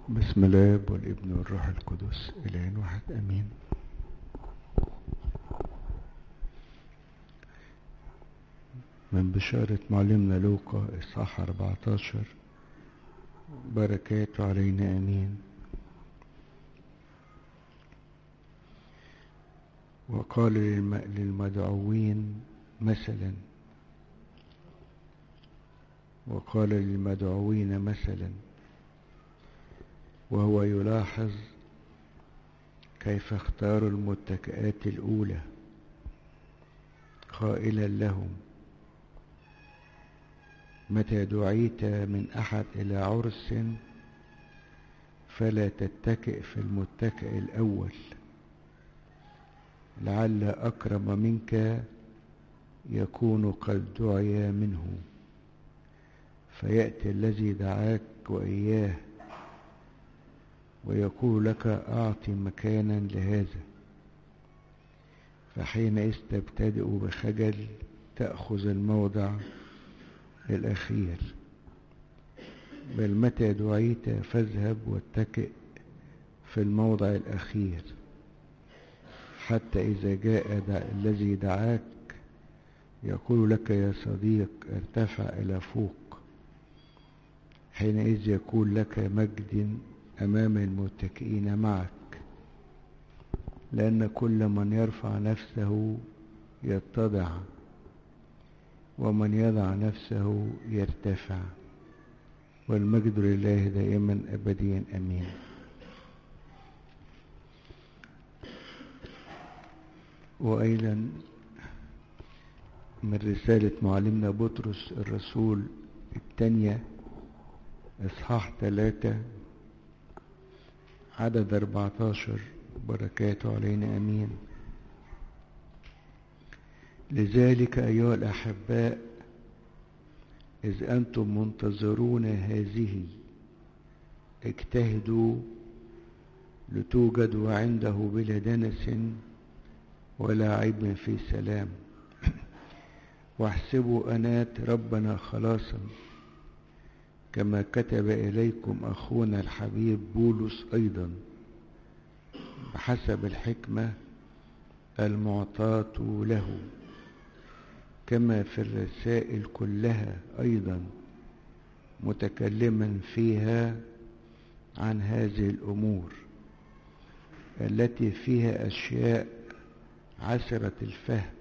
بسم الله والابن والروح القدس إلهين واحد أمين من بشارة معلمنا لوقا إصحاح 14 بركاته علينا أمين وقال للمدعوين مثلا وقال للمدعوين مثلا وهو يلاحظ كيف اختاروا المتكئات الأولى قائلا لهم متى دعيت من أحد إلى عرس فلا تتكئ في المتكئ الأول لعل أكرم منك يكون قد دعي منه فيأتي الذي دعاك وإياه ويقول لك أعطي مكانا لهذا فحينئذ تبتدئ بخجل تأخذ الموضع الأخير بل متى دعيت فاذهب واتكئ في الموضع الأخير حتى إذا جاء دع الذي دعاك يقول لك يا صديق ارتفع إلى فوق حينئذ يكون لك مجد أمام المتكئين معك لأن كل من يرفع نفسه يتضع ومن يضع نفسه يرتفع والمجد لله دائما أبديا أمين وأيضا من رسالة معلمنا بطرس الرسول الثانية إصحاح ثلاثة عدد 14 بركاته علينا أمين لذلك أيها الأحباء إذ أنتم منتظرون هذه اجتهدوا لتوجدوا عنده بلا دنس ولا عيب في سلام واحسبوا أنات ربنا خلاصا كما كتب إليكم أخونا الحبيب بولس أيضا بحسب الحكمة المعطاة له كما في الرسائل كلها أيضا متكلما فيها عن هذه الأمور التي فيها أشياء عسرة الفهم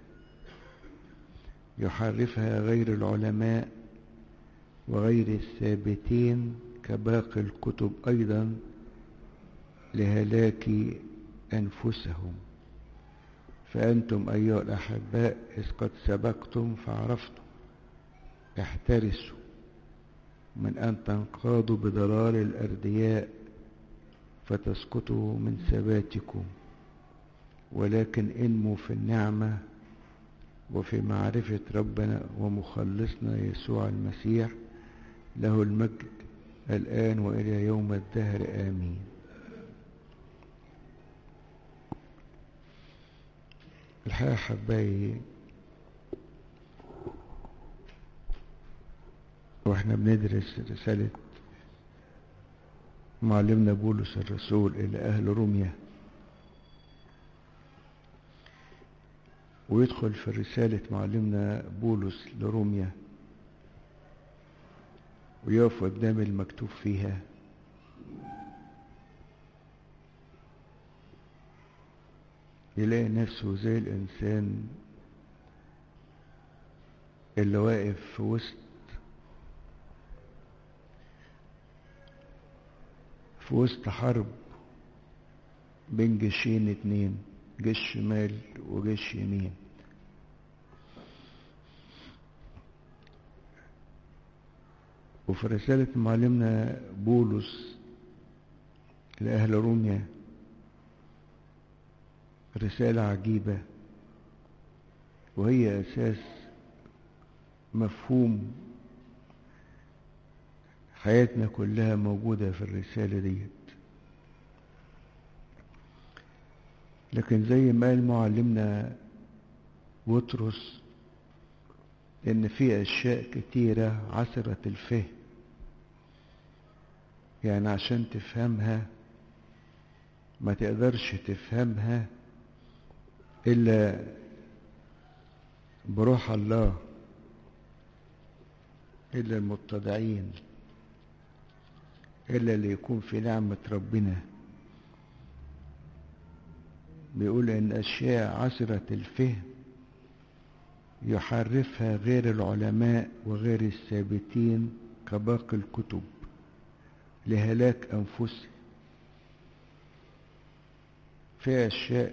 يحرفها غير العلماء وغير الثابتين كباقي الكتب أيضا لهلاك أنفسهم فأنتم أيها الأحباء إذ قد سبقتم فعرفتم احترسوا من أن تنقادوا بضلال الأردياء فتسقطوا من ثباتكم ولكن انموا في النعمة وفي معرفة ربنا ومخلصنا يسوع المسيح له المجد الآن وإلى يوم الدهر آمين الحقيقة حبايبي واحنا بندرس رسالة معلمنا بولس الرسول إلى أهل روميا ويدخل في رسالة معلمنا بولس لروميا ويقف قدام المكتوب فيها يلاقي نفسه زي الإنسان اللي واقف في وسط في وسط حرب بين جيشين اتنين جيش شمال وجيش يمين وفي رسالة معلمنا بولس لأهل روميا رسالة عجيبة وهي أساس مفهوم حياتنا كلها موجودة في الرسالة ديت لكن زي ما قال معلمنا بطرس ان في اشياء كتيرة عسرة الفهم يعني عشان تفهمها ما تقدرش تفهمها إلا بروح الله إلا المتضعين إلا اللي يكون في نعمة ربنا بيقول إن أشياء عسرة الفهم يحرفها غير العلماء وغير الثابتين كباقي الكتب لهلاك أنفسهم في أشياء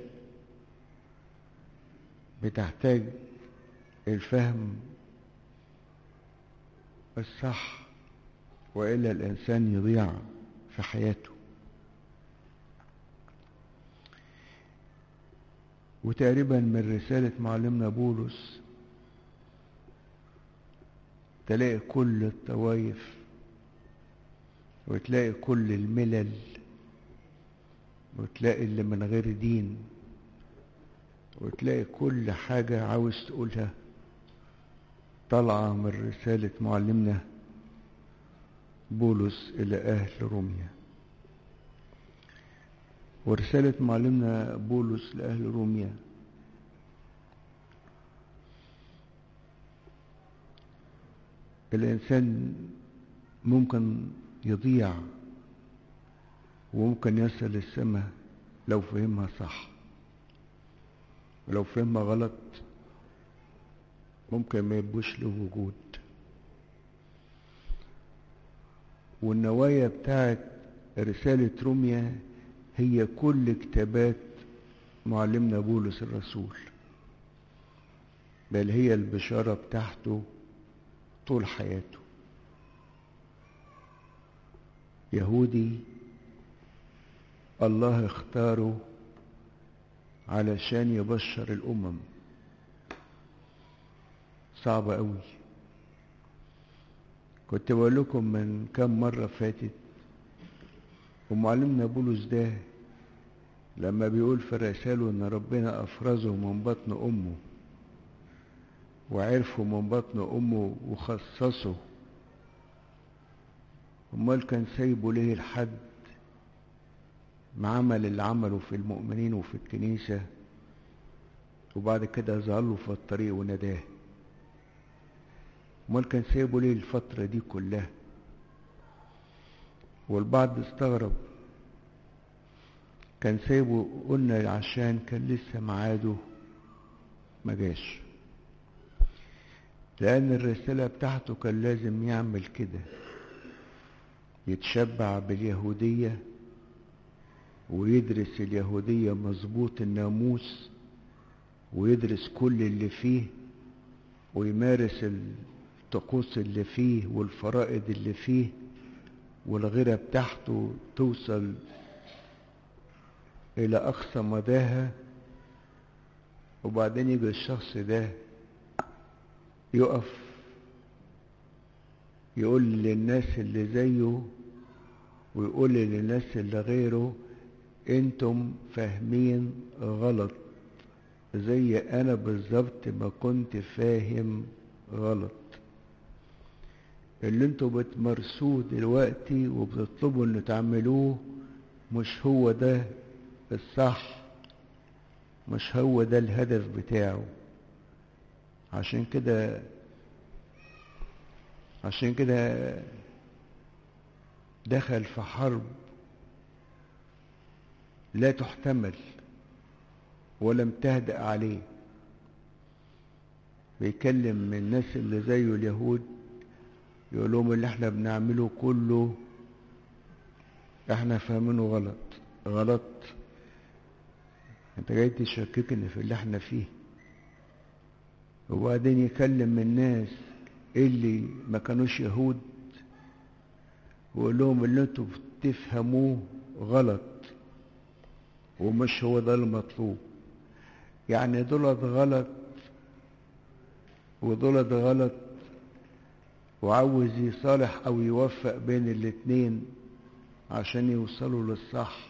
بتحتاج الفهم الصح وإلا الإنسان يضيع في حياته وتقريبا من رسالة معلمنا بولس تلاقي كل الطوائف وتلاقي كل الملل وتلاقي اللي من غير دين وتلاقي كل حاجة عاوز تقولها طالعة من رسالة معلمنا بولس إلى أهل روميا ورسالة معلمنا بولس لأهل روميا الإنسان ممكن يضيع وممكن يصل للسماء لو فهمها صح ولو فهمها غلط ممكن ما يبقوش له وجود والنوايا بتاعت رسالة روميا هي كل كتابات معلمنا بولس الرسول بل هي البشارة بتاعته طول حياته يهودي الله اختاره علشان يبشر الأمم صعب قوي كنت بقول لكم من كم مرة فاتت ومعلمنا بولس ده لما بيقول في رساله ان ربنا افرزه من بطن امه وعرفه من بطن امه وخصصه امال كان سايبه ليه لحد ما عمل اللي عمله في المؤمنين وفي الكنيسة وبعد كده ظهر له في الطريق وناداه امال كان سايبه ليه الفترة دي كلها والبعض استغرب كان سايبه قلنا عشان كان لسه ميعاده ما جاش لأن الرسالة بتاعته كان لازم يعمل كده يتشبع باليهودية ويدرس اليهودية مظبوط الناموس ويدرس كل اللي فيه ويمارس الطقوس اللي فيه والفرائض اللي فيه والغيرة بتاعته توصل إلى أقصى مداها وبعدين يجي الشخص ده يقف يقول للناس اللي زيه ويقول للناس اللي غيره انتم فاهمين غلط زي انا بالظبط ما كنت فاهم غلط اللي انتوا بتمارسوه دلوقتي وبتطلبوا ان تعملوه مش هو ده الصح مش هو ده الهدف بتاعه عشان كده عشان كده دخل في حرب لا تحتمل ولم تهدأ عليه بيكلم من الناس اللي زيه اليهود يقول لهم اللي احنا بنعمله كله احنا فاهمينه غلط غلط انت جاي تشككني في اللي احنا فيه وبعدين يكلم الناس اللي ما كانوش يهود ويقول لهم اللي انتوا بتفهموه غلط ومش هو ده المطلوب يعني دولت غلط ودولت غلط وعاوز يصالح او يوفق بين الاتنين عشان يوصلوا للصح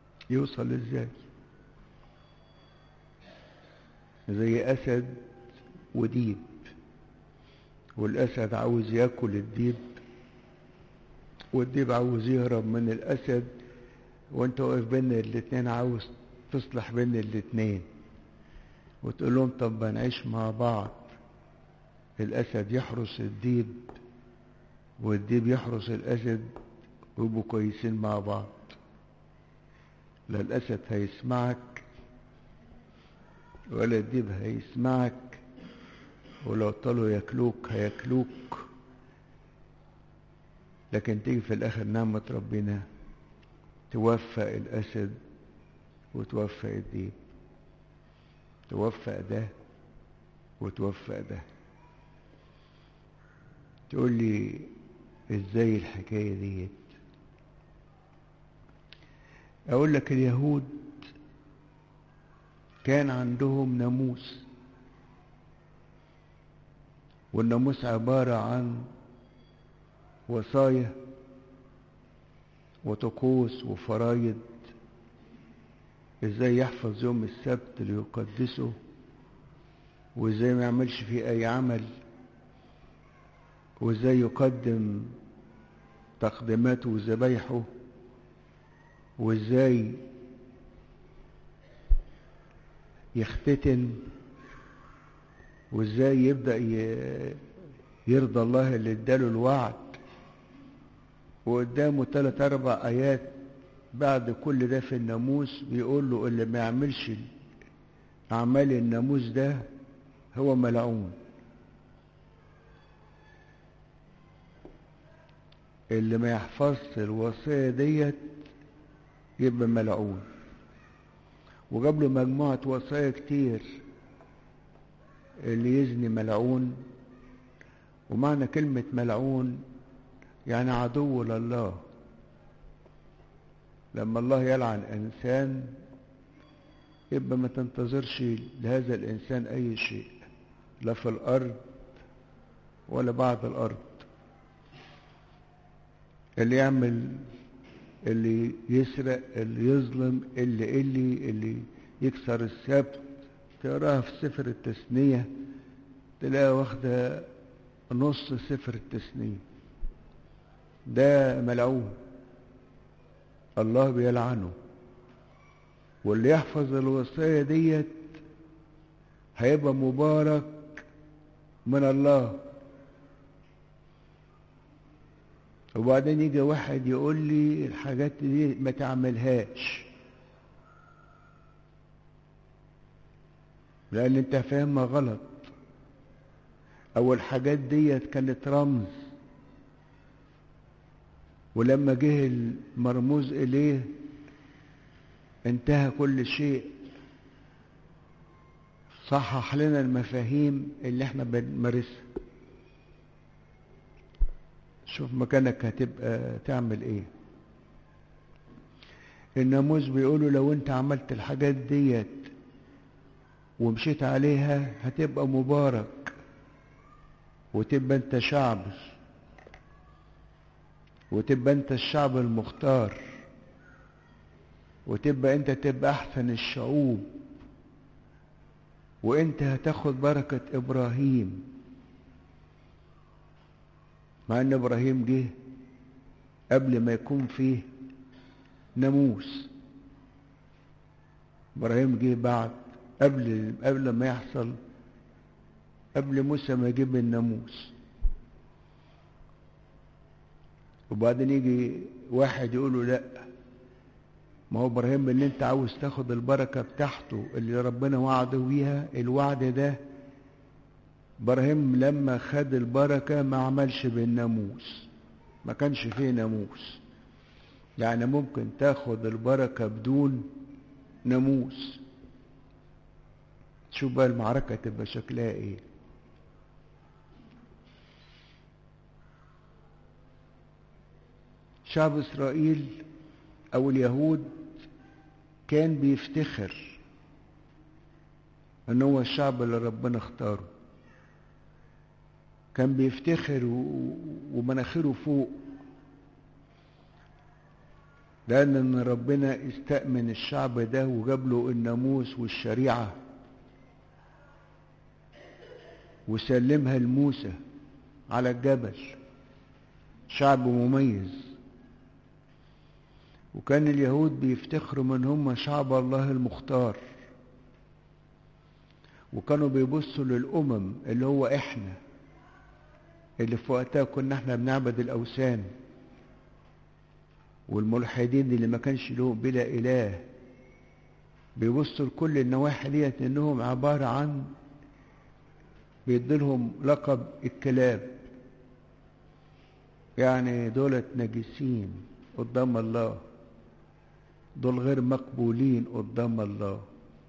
يوصل ازاي زي اسد وديب والأسد عاوز ياكل الديب والديب عاوز يهرب من الأسد وانت واقف بين الاتنين عاوز تصلح بين الاتنين وتقول لهم طب نعيش مع بعض الأسد يحرس الديب والديب يحرس الأسد ويبقوا كويسين مع بعض لا الأسد هيسمعك ولا الديب هيسمعك ولو طلوا ياكلوك هياكلوك لكن تيجي في الآخر نعمة ربنا توفق الأسد وتوفق الديب توفق ده وتوفق ده تقول لي ازاي الحكاية ديت اقول لك اليهود كان عندهم ناموس والناموس عبارة عن وصايا وطقوس وفرايد ازاي يحفظ يوم السبت ليقدسه وازاي ما يعملش فيه اي عمل وازاي يقدم تقديماته وذبايحه وازاي يختتن وازاي يبدأ يرضى الله اللي اداله الوعد وقدامه ثلاث اربع ايات بعد كل ده في الناموس بيقول له اللي ما يعملش اعمال الناموس ده هو ملعون اللي ما يحفظش الوصية ديت يبقى ملعون وجاب له مجموعة وصايا كتير اللي يزني ملعون ومعنى كلمة ملعون يعني عدو لله لما الله يلعن إنسان يبقى ما تنتظرش لهذا الإنسان أي شيء لا في الأرض ولا بعد الأرض اللي يعمل اللي يسرق اللي يظلم اللي اللي اللي يكسر السبت تقراها في سفر التثنية تلاقيها واخدة نص سفر التثنية ده ملعون الله بيلعنه واللي يحفظ الوصية ديت هيبقى مبارك من الله وبعدين يجي واحد يقول لي الحاجات دي ما تعملهاش لان انت فاهمها غلط او الحاجات ديت كانت رمز ولما جه المرموز اليه انتهى كل شيء صحح لنا المفاهيم اللي احنا بنمارسها شوف مكانك هتبقى تعمل ايه الناموس بيقولوا لو انت عملت الحاجات ديت ومشيت عليها هتبقى مبارك وتبقى انت شعب وتبقى انت الشعب المختار وتبقى انت تبقى احسن الشعوب وانت هتاخد بركة ابراهيم مع ان ابراهيم جه قبل ما يكون فيه ناموس ابراهيم جه بعد قبل قبل ما يحصل قبل موسى ما يجيب الناموس وبعدين يجي واحد يقول له لا ما هو ابراهيم اللي انت عاوز تاخد البركه بتاعته اللي ربنا وعده بيها الوعد ده ابراهيم لما خد البركه ما عملش بالناموس ما كانش فيه ناموس يعني ممكن تاخد البركه بدون ناموس شوف بقى المعركه تبقى شكلها ايه شعب اسرائيل او اليهود كان بيفتخر ان هو الشعب اللي ربنا اختاره كان بيفتخر ومناخيره فوق لان ان ربنا استأمن الشعب ده وجاب له الناموس والشريعة وسلمها لموسى على الجبل شعب مميز وكان اليهود بيفتخروا من هم شعب الله المختار وكانوا بيبصوا للأمم اللي هو إحنا اللي في وقتها كنا إحنا بنعبد الأوثان والملحدين اللي ما كانش لهم بلا إله بيبصوا لكل النواحي ديت إنهم عبارة عن بيديلهم لقب الكلاب يعني دولت نجسين قدام الله دول غير مقبولين قدام الله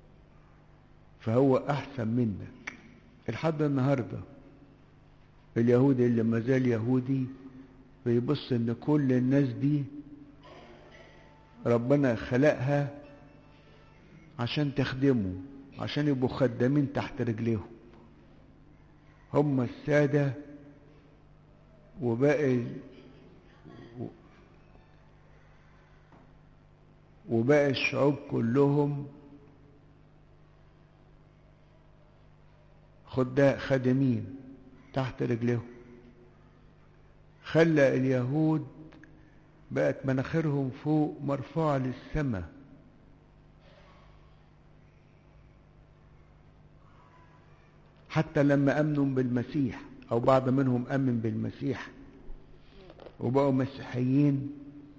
فهو احسن منك لحد النهارده اليهودي اللي ما زال يهودي بيبص ان كل الناس دي ربنا خلقها عشان تخدمه عشان يبقوا خدامين تحت رجليهم هم السادة وباقي وباقي الشعوب كلهم خداء خادمين تحت رجلهم خلى اليهود بقت مناخيرهم فوق مرفوعة للسماء حتى لما امنوا بالمسيح او بعض منهم امن بالمسيح وبقوا مسيحيين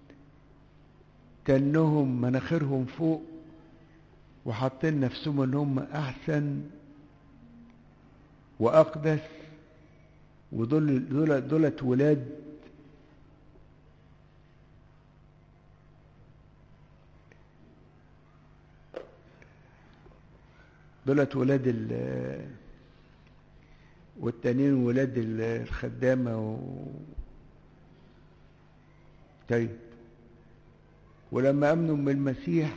كانهم مناخيرهم فوق وحاطين نفسهم ان هم احسن واقدس ودول دول دولت ولاد دولت ولاد ال والتانيين ولاد الخدامة و... طيب ولما امنوا بالمسيح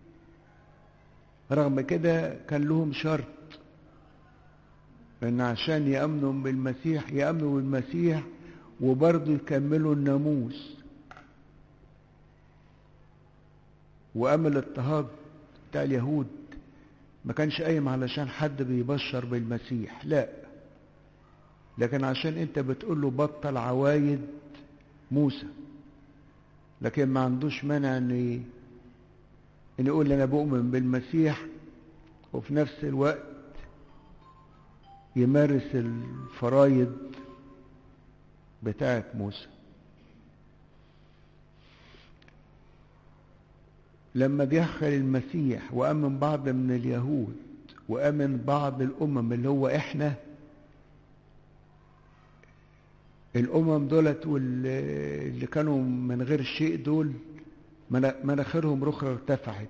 رغم كده كان لهم شرط ان عشان يامنوا بالمسيح يامنوا بالمسيح وبرضه يكملوا الناموس وامل الاضطهاد بتاع اليهود ما كانش قايم علشان حد بيبشر بالمسيح لا لكن عشان انت بتقول له بطل عوايد موسى لكن ما عندوش مانع ان ان يقول انا بؤمن بالمسيح وفي نفس الوقت يمارس الفرايض بتاعت موسى لما دخل المسيح وامن بعض من اليهود وامن بعض الامم اللي هو احنا الامم دولت واللي كانوا من غير شيء دول مناخيرهم رخرة ارتفعت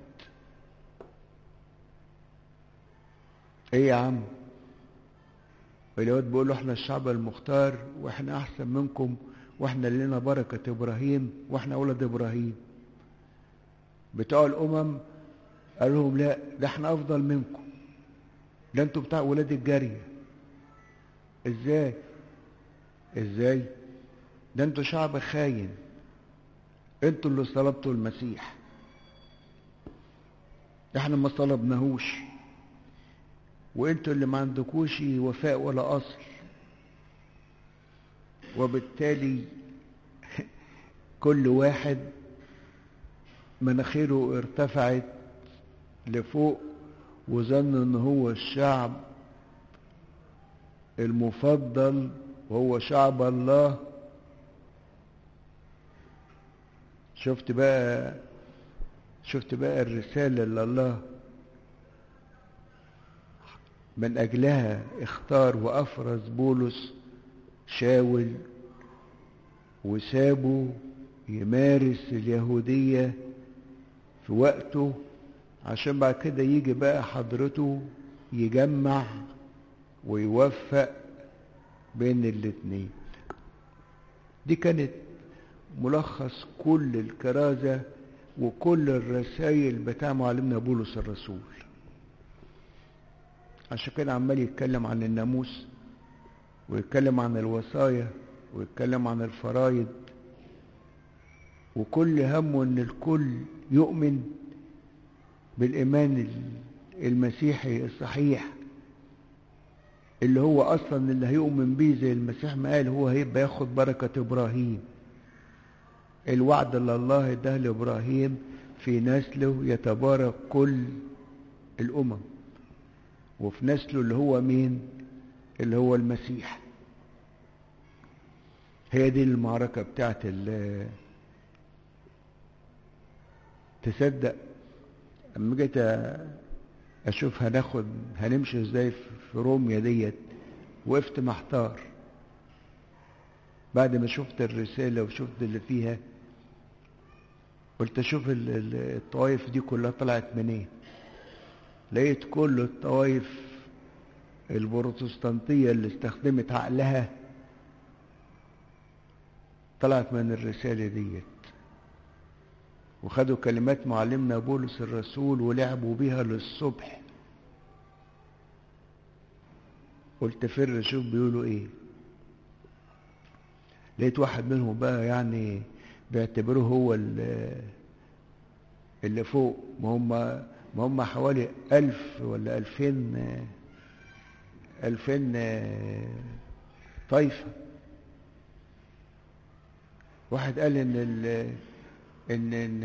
ايه يا عم اليهود بيقولوا احنا الشعب المختار واحنا احسن منكم واحنا اللي لنا بركة ابراهيم واحنا اولاد ابراهيم بتوع الامم قال لهم لا ده احنا افضل منكم ده انتوا بتاع ولاد الجارية ازاي ازاي ده انتوا شعب خاين انتوا اللي طلبتوا المسيح احنا ما طلبناهوش وانتوا اللي ما عندكوش وفاء ولا اصل وبالتالي كل واحد مناخيره ارتفعت لفوق وظن ان هو الشعب المفضل وهو شعب الله شفت بقى شفت بقى الرسالة اللي الله من أجلها اختار وأفرز بولس شاول وسابه يمارس اليهودية في وقته عشان بعد كده يجي بقى حضرته يجمع ويوفق بين الاتنين دي كانت ملخص كل الكرازة وكل الرسائل بتاع معلمنا بولس الرسول عشان كده عمال يتكلم عن الناموس ويتكلم عن الوصايا ويتكلم عن الفرايض وكل همه ان الكل يؤمن بالايمان المسيحي الصحيح اللي هو اصلا اللي هيؤمن بيه زي المسيح ما قال هو هيبقى ياخد بركة ابراهيم الوعد اللي الله اداه لابراهيم في نسله يتبارك كل الامم وفي نسله اللي هو مين اللي هو المسيح هي دي المعركة بتاعت تصدق اما جيت اشوف هناخد هنمشي ازاي في روميا ديت وقفت محتار بعد ما شفت الرسالة وشفت اللي فيها قلت اشوف الطوائف دي كلها طلعت منين لقيت كل الطوائف البروتستانتية اللي استخدمت عقلها طلعت من الرسالة ديت وخدوا كلمات معلمنا بولس الرسول ولعبوا بيها للصبح قلت فر شوف بيقولوا ايه لقيت واحد منهم بقى يعني بيعتبروه هو اللي فوق ما هم ما هم حوالي ألف ولا ألفين ألفين طائفة واحد قال إن ال إن إن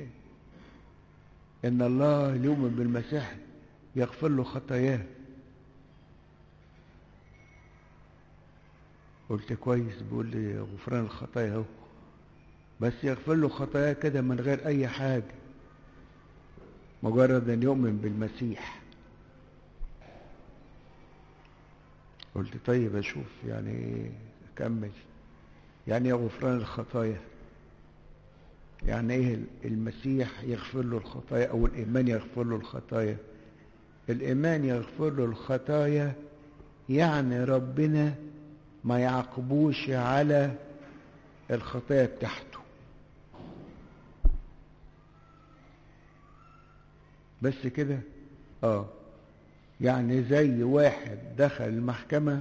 إن الله اللي يؤمن بالمسيح يغفر له خطاياه قلت كويس بيقول لي غفران الخطايا اهو بس يغفر له خطاياه كده من غير أي حاجة مجرد أن يؤمن بالمسيح قلت طيب أشوف يعني أكمل يعني ايه غفران الخطايا يعني ايه المسيح يغفر له الخطايا او الايمان يغفر له الخطايا الايمان يغفر له الخطايا يعني ربنا ما يعاقبوش على الخطايا بتاعته بس كده اه يعني زي واحد دخل المحكمة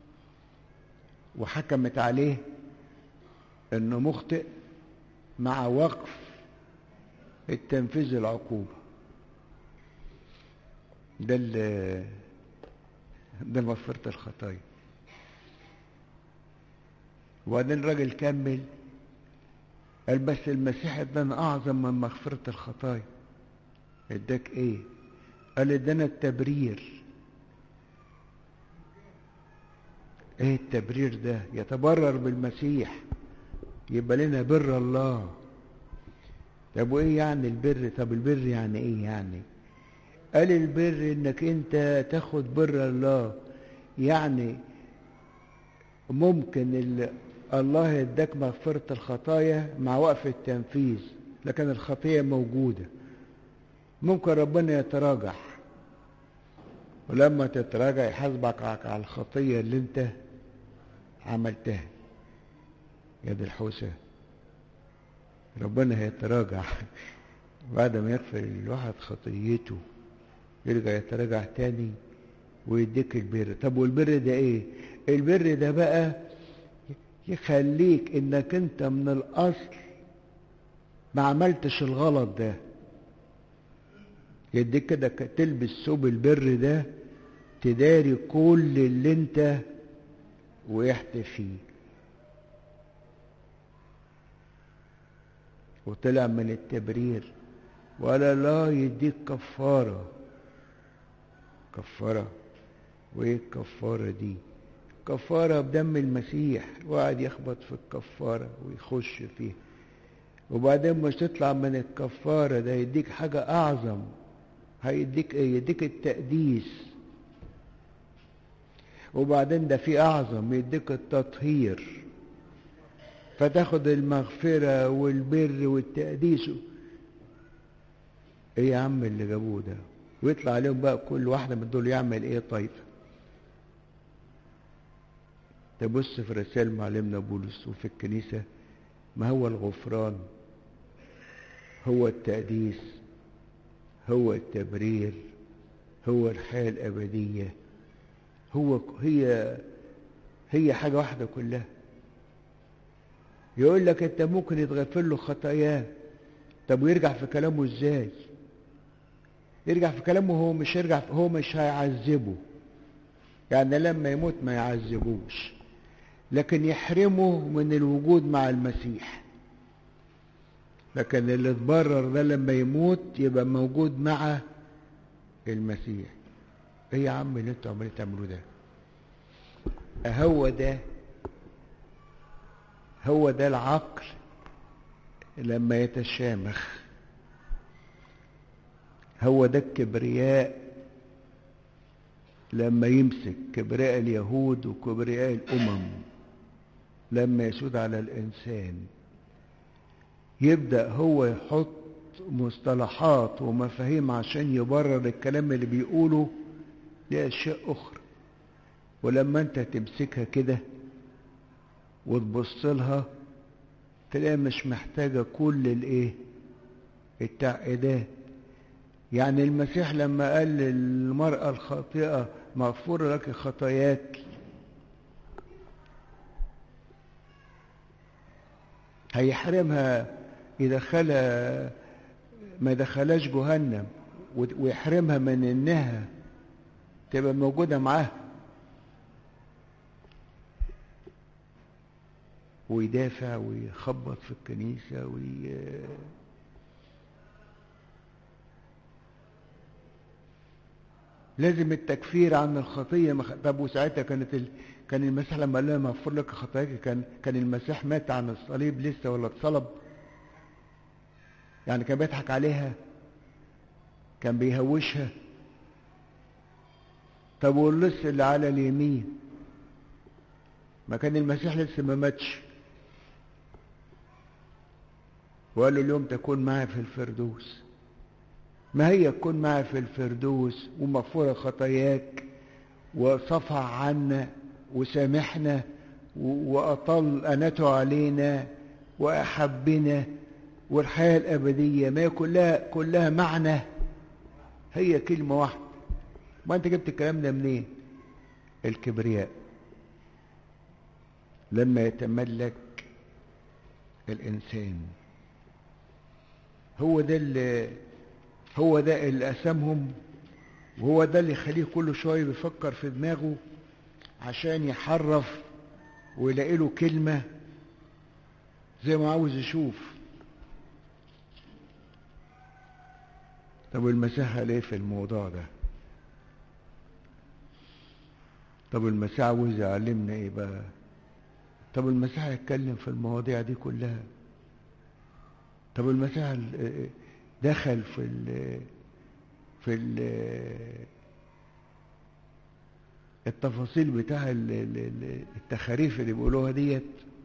وحكمت عليه انه مخطئ مع وقف التنفيذ العقوبة ده ده مغفرة الخطايا وبعدين الراجل كمل قال بس المسيح ادانا اعظم من مغفرة الخطايا اداك ايه قال ادانا التبرير ايه التبرير ده يتبرر بالمسيح يبقى لنا بر الله طب وايه يعني البر طب البر يعني ايه يعني قال البر انك انت تاخد بر الله يعني ممكن اللي الله يداك مغفرة الخطايا مع وقف التنفيذ لكن الخطية موجودة ممكن ربنا يتراجع ولما تتراجع يحاسبك على الخطية اللي انت عملتها يا دي الحوسة ربنا هيتراجع بعد ما يغفر الواحد خطيته يرجع يتراجع تاني ويديك البر طب والبر ده ايه البر ده بقى يخليك انك انت من الاصل ما عملتش الغلط ده يديك كده تلبس ثوب البر ده تداري كل اللي انت وقعت فيه وطلع من التبرير ولا لا يديك كفارة كفارة وايه الكفارة دي كفارة بدم المسيح وقعد يخبط في الكفارة ويخش فيها وبعدين مش تطلع من الكفارة ده يديك حاجة أعظم هيديك ايه يديك التقديس وبعدين ده في أعظم يديك التطهير فتاخد المغفرة والبر والتقديس ايه يا عم اللي جابوه ده ويطلع عليهم بقى كل واحدة من دول يعمل ايه طايفة تبص في رسائل معلمنا بولس وفي الكنيسة ما هو الغفران هو التقديس هو التبرير هو الحياة الأبدية هو هي هي حاجة واحدة كلها يقول لك انت ممكن يتغفر له خطاياه طب ويرجع في كلامه ازاي يرجع في كلامه هو مش يرجع هو مش هيعذبه يعني لما يموت ما يعذبوش لكن يحرمه من الوجود مع المسيح لكن اللي اتبرر ده لما يموت يبقى موجود مع المسيح ايه يا عم اللي انتوا عمالين تعملوه ده هو ده هو ده العقل لما يتشامخ هو ده الكبرياء لما يمسك كبرياء اليهود وكبرياء الامم لما يسود على الانسان يبدا هو يحط مصطلحات ومفاهيم عشان يبرر الكلام اللي بيقوله لاشياء اخرى ولما انت تمسكها كده وتبص لها تلاقي مش محتاجة كل الايه التعقيدات يعني المسيح لما قال للمرأة الخاطئة مغفور لك خطاياك هيحرمها يدخلها ما دخلاش جهنم ويحرمها من انها تبقى موجودة معاه ويدافع ويخبط في الكنيسة وي... لازم التكفير عن الخطية مخ... طب وساعتها كانت ال... كان المسيح لما قال لها مغفور لك خطاياك كان كان المسيح مات عن الصليب لسه ولا اتصلب يعني كان بيضحك عليها كان بيهوشها طب واللص اللي على اليمين ما كان المسيح لسه ما ماتش وقال له اليوم تكون معي في الفردوس ما هي تكون معي في الفردوس ومغفورة خطاياك وصفع عنا وسامحنا وأطل أنته علينا وأحبنا والحياة الأبدية ما هي كلها كلها معنى هي كلمة واحدة ما أنت جبت الكلام ده منين؟ الكبرياء لما يتملك الإنسان هو ده اللي هو ده اللي قسمهم وهو ده اللي يخليه كل شويه بيفكر في دماغه عشان يحرف ويلاقي له كلمه زي ما عاوز يشوف طب المسيح قال ايه في الموضوع ده طب المسيح عاوز يعلمنا ايه بقى طب المسيح يتكلم في المواضيع دي كلها طب المسيح دخل في ال في ال التفاصيل بتاع التخاريف اللي بيقولوها ديت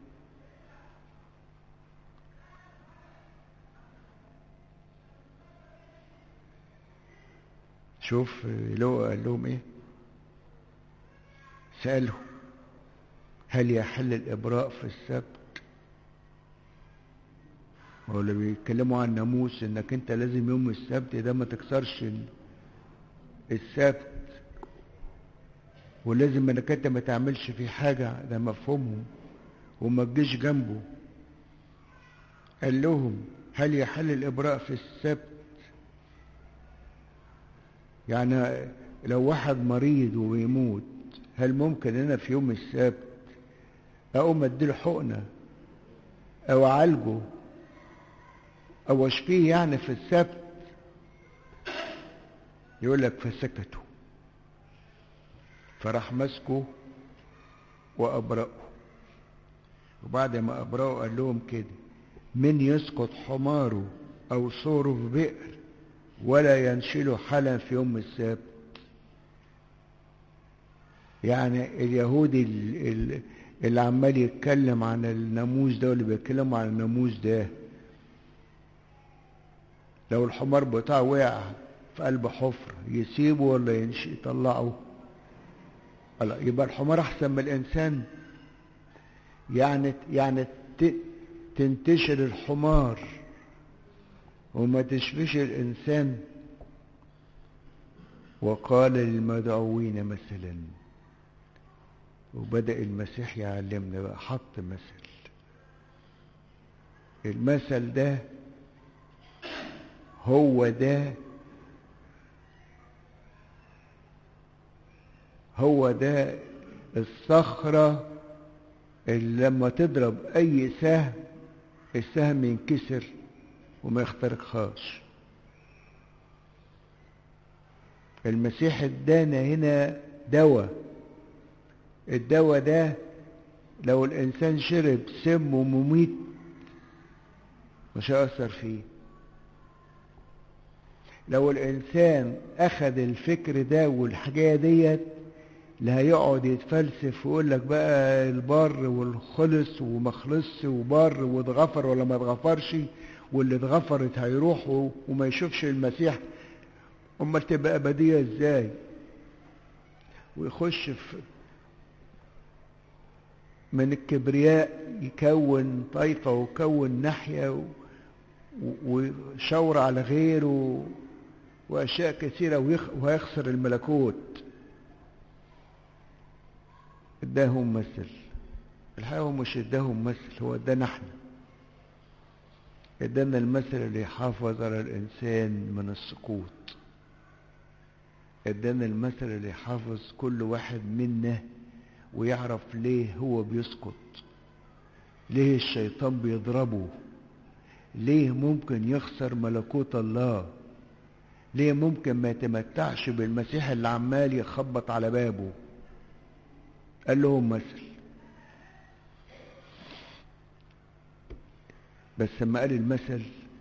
شوف لو قال لهم ايه سألهم هل يحل الإبراء في السبت هو اللي بيتكلموا عن ناموس انك انت لازم يوم السبت ده ما تكسرش السبت ولازم انك انت ما تعملش فيه حاجة ده مفهومهم وما تجيش جنبه قال لهم هل يحل الإبراء في السبت يعني لو واحد مريض ويموت هل ممكن انا في يوم السبت اقوم اديله حقنه او اعالجه او اشفيه يعني في السبت يقول لك فسكتوا فراح مسكه وابرأه وبعد ما ابرأه قال لهم كده من يسقط حماره او صوره في بئر ولا ينشله حلا في يوم السبت يعني اليهودي اللي عمال يتكلم عن الناموس ده واللي بيتكلموا عن الناموس ده لو الحمار بتاعه وقع في قلب حفرة يسيبه ولا ينشي يطلعه يبقى الحمار احسن من الانسان يعني يعني تنتشر الحمار وما تشفيش الانسان وقال للمدعوين مثلا وبدأ المسيح يعلمنا بقى حط مثل المثل ده هو ده هو ده الصخرة اللي لما تضرب أي سهم السهم ينكسر وما يخترقهاش المسيح ادانا هنا دواء الدواء ده لو الإنسان شرب سم مميت مش هيأثر فيه لو الإنسان أخذ الفكر ده والحكاية ديت لا هيقعد يتفلسف ويقول لك بقى البر والخلص وما خلصش وبر واتغفر ولا ما اتغفرش واللي اتغفرت هيروح وما يشوفش المسيح امال تبقى ابديه ازاي ويخش في من الكبرياء يكون طائفه ويكون ناحيه وشور على غيره واشياء كثيره وهيخسر الملكوت اداهم مثل الحقيقه هو مش اداهم مثل هو ادانا احنا ادانا المثل اللي يحافظ على الانسان من السقوط ادانا المثل اللي يحافظ كل واحد منا ويعرف ليه هو بيسقط ليه الشيطان بيضربه ليه ممكن يخسر ملكوت الله ليه ممكن ما يتمتعش بالمسيح اللي عمال يخبط على بابه قال لهم مثل بس لما قال المثل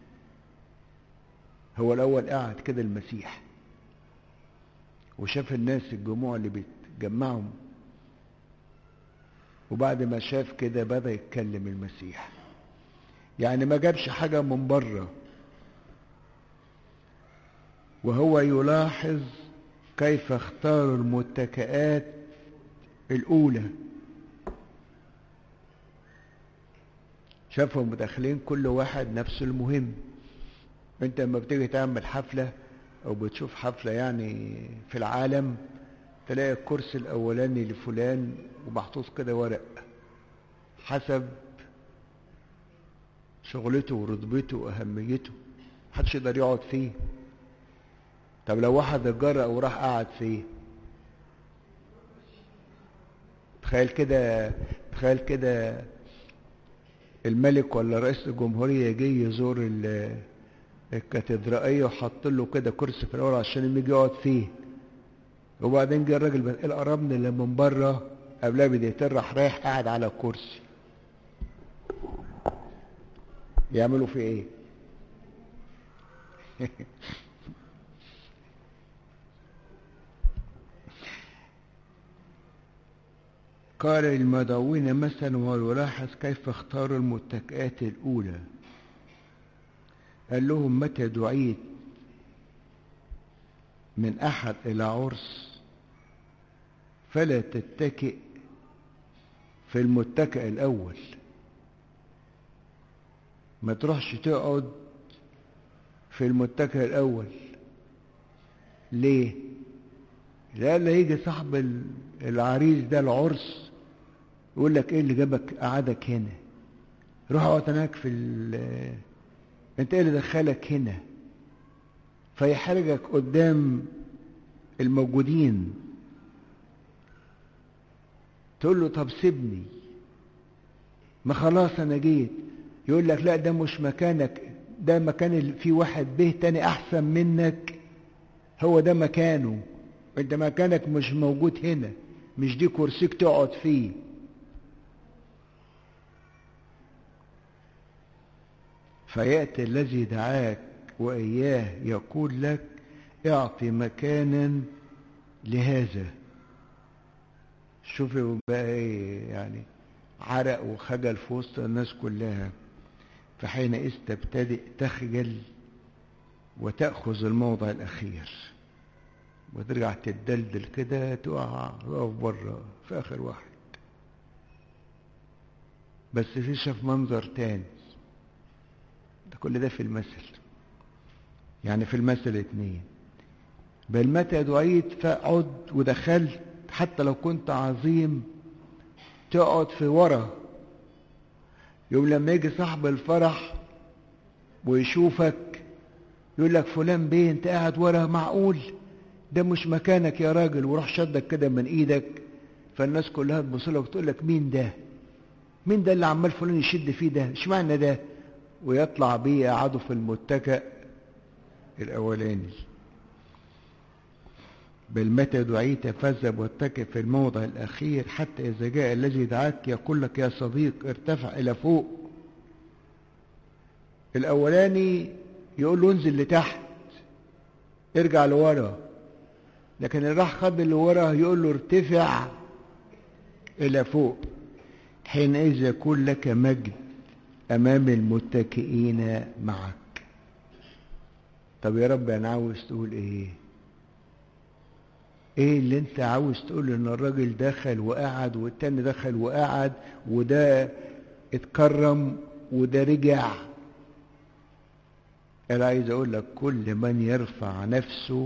هو الاول قعد كده المسيح وشاف الناس الجموع اللي بيتجمعوا وبعد ما شاف كده بدا يتكلم المسيح يعني ما جابش حاجه من بره وهو يلاحظ كيف اختار المتكئات الاولى شافهم داخلين كل واحد نفسه المهم انت لما بتيجي تعمل حفلة او بتشوف حفلة يعني في العالم تلاقي الكرسي الاولاني لفلان ومحطوط كده ورق حسب شغلته ورتبته واهميته محدش يقدر يقعد فيه طب لو واحد اتجرأ وراح قعد فيه تخيل كده تخيل كده الملك ولا رئيس الجمهورية جه يزور الكاتدرائية وحط له كده كرسي في الأول عشان يجي يقعد فيه وبعدين جه الراجل القربن اللي من بره قبلها بدقيقتين راح رايح قاعد على الكرسي يعملوا فيه ايه؟ قال للمدعوين مثلا ويلاحظ كيف اختاروا المتكئات الأولى قال لهم متى دعيت من أحد إلى عرس فلا تتكئ في المتكئ الأول ما تروحش تقعد في المتكئ الأول ليه؟ لألا يجي صاحب العريس ده العرس يقول لك ايه اللي جابك قعدك هنا روح اقعد هناك في ال انت ايه اللي دخلك هنا فيحرجك قدام الموجودين تقول له طب سيبني ما خلاص انا جيت يقول لك لا ده مش مكانك ده مكان اللي فيه واحد به تاني احسن منك هو ده مكانه انت مكانك مش موجود هنا مش دي كرسيك تقعد فيه فيأتي الذي دعاك وإياه يقول لك اعطي مكانا لهذا شوفوا بقى ايه يعني عرق وخجل في وسط الناس كلها فحينئذ تبتدئ تخجل وتأخذ الموضع الأخير وترجع تدلدل كده تقع تقف بره في آخر واحد بس في شاف منظر تاني ده كل ده في المثل يعني في المثل اتنين بل متى دعيت فاقعد ودخلت حتى لو كنت عظيم تقعد في ورا يوم لما يجي صاحب الفرح ويشوفك يقول لك فلان بيه انت قاعد ورا معقول ده مش مكانك يا راجل وراح شدك كده من ايدك فالناس كلها تبص لك وتقول لك مين ده مين ده اللي عمال فلان يشد فيه ده اشمعنى ده ويطلع بيه يقعدوا في المتكأ الاولاني بل متى دعيت فاذهب واتكئ في الموضع الاخير حتى اذا جاء الذي دعاك يقول لك يا صديق ارتفع الى فوق الاولاني يقول له انزل لتحت ارجع لورا لكن اللي راح خد اللي ورا يقول له ارتفع الى فوق حينئذ يكون لك مجد امام المتكئين معك طب يا رب انا عاوز تقول ايه ايه اللي انت عاوز تقول ان الراجل دخل وقعد والتاني دخل وقعد وده اتكرم وده رجع انا عايز اقول لك كل من يرفع نفسه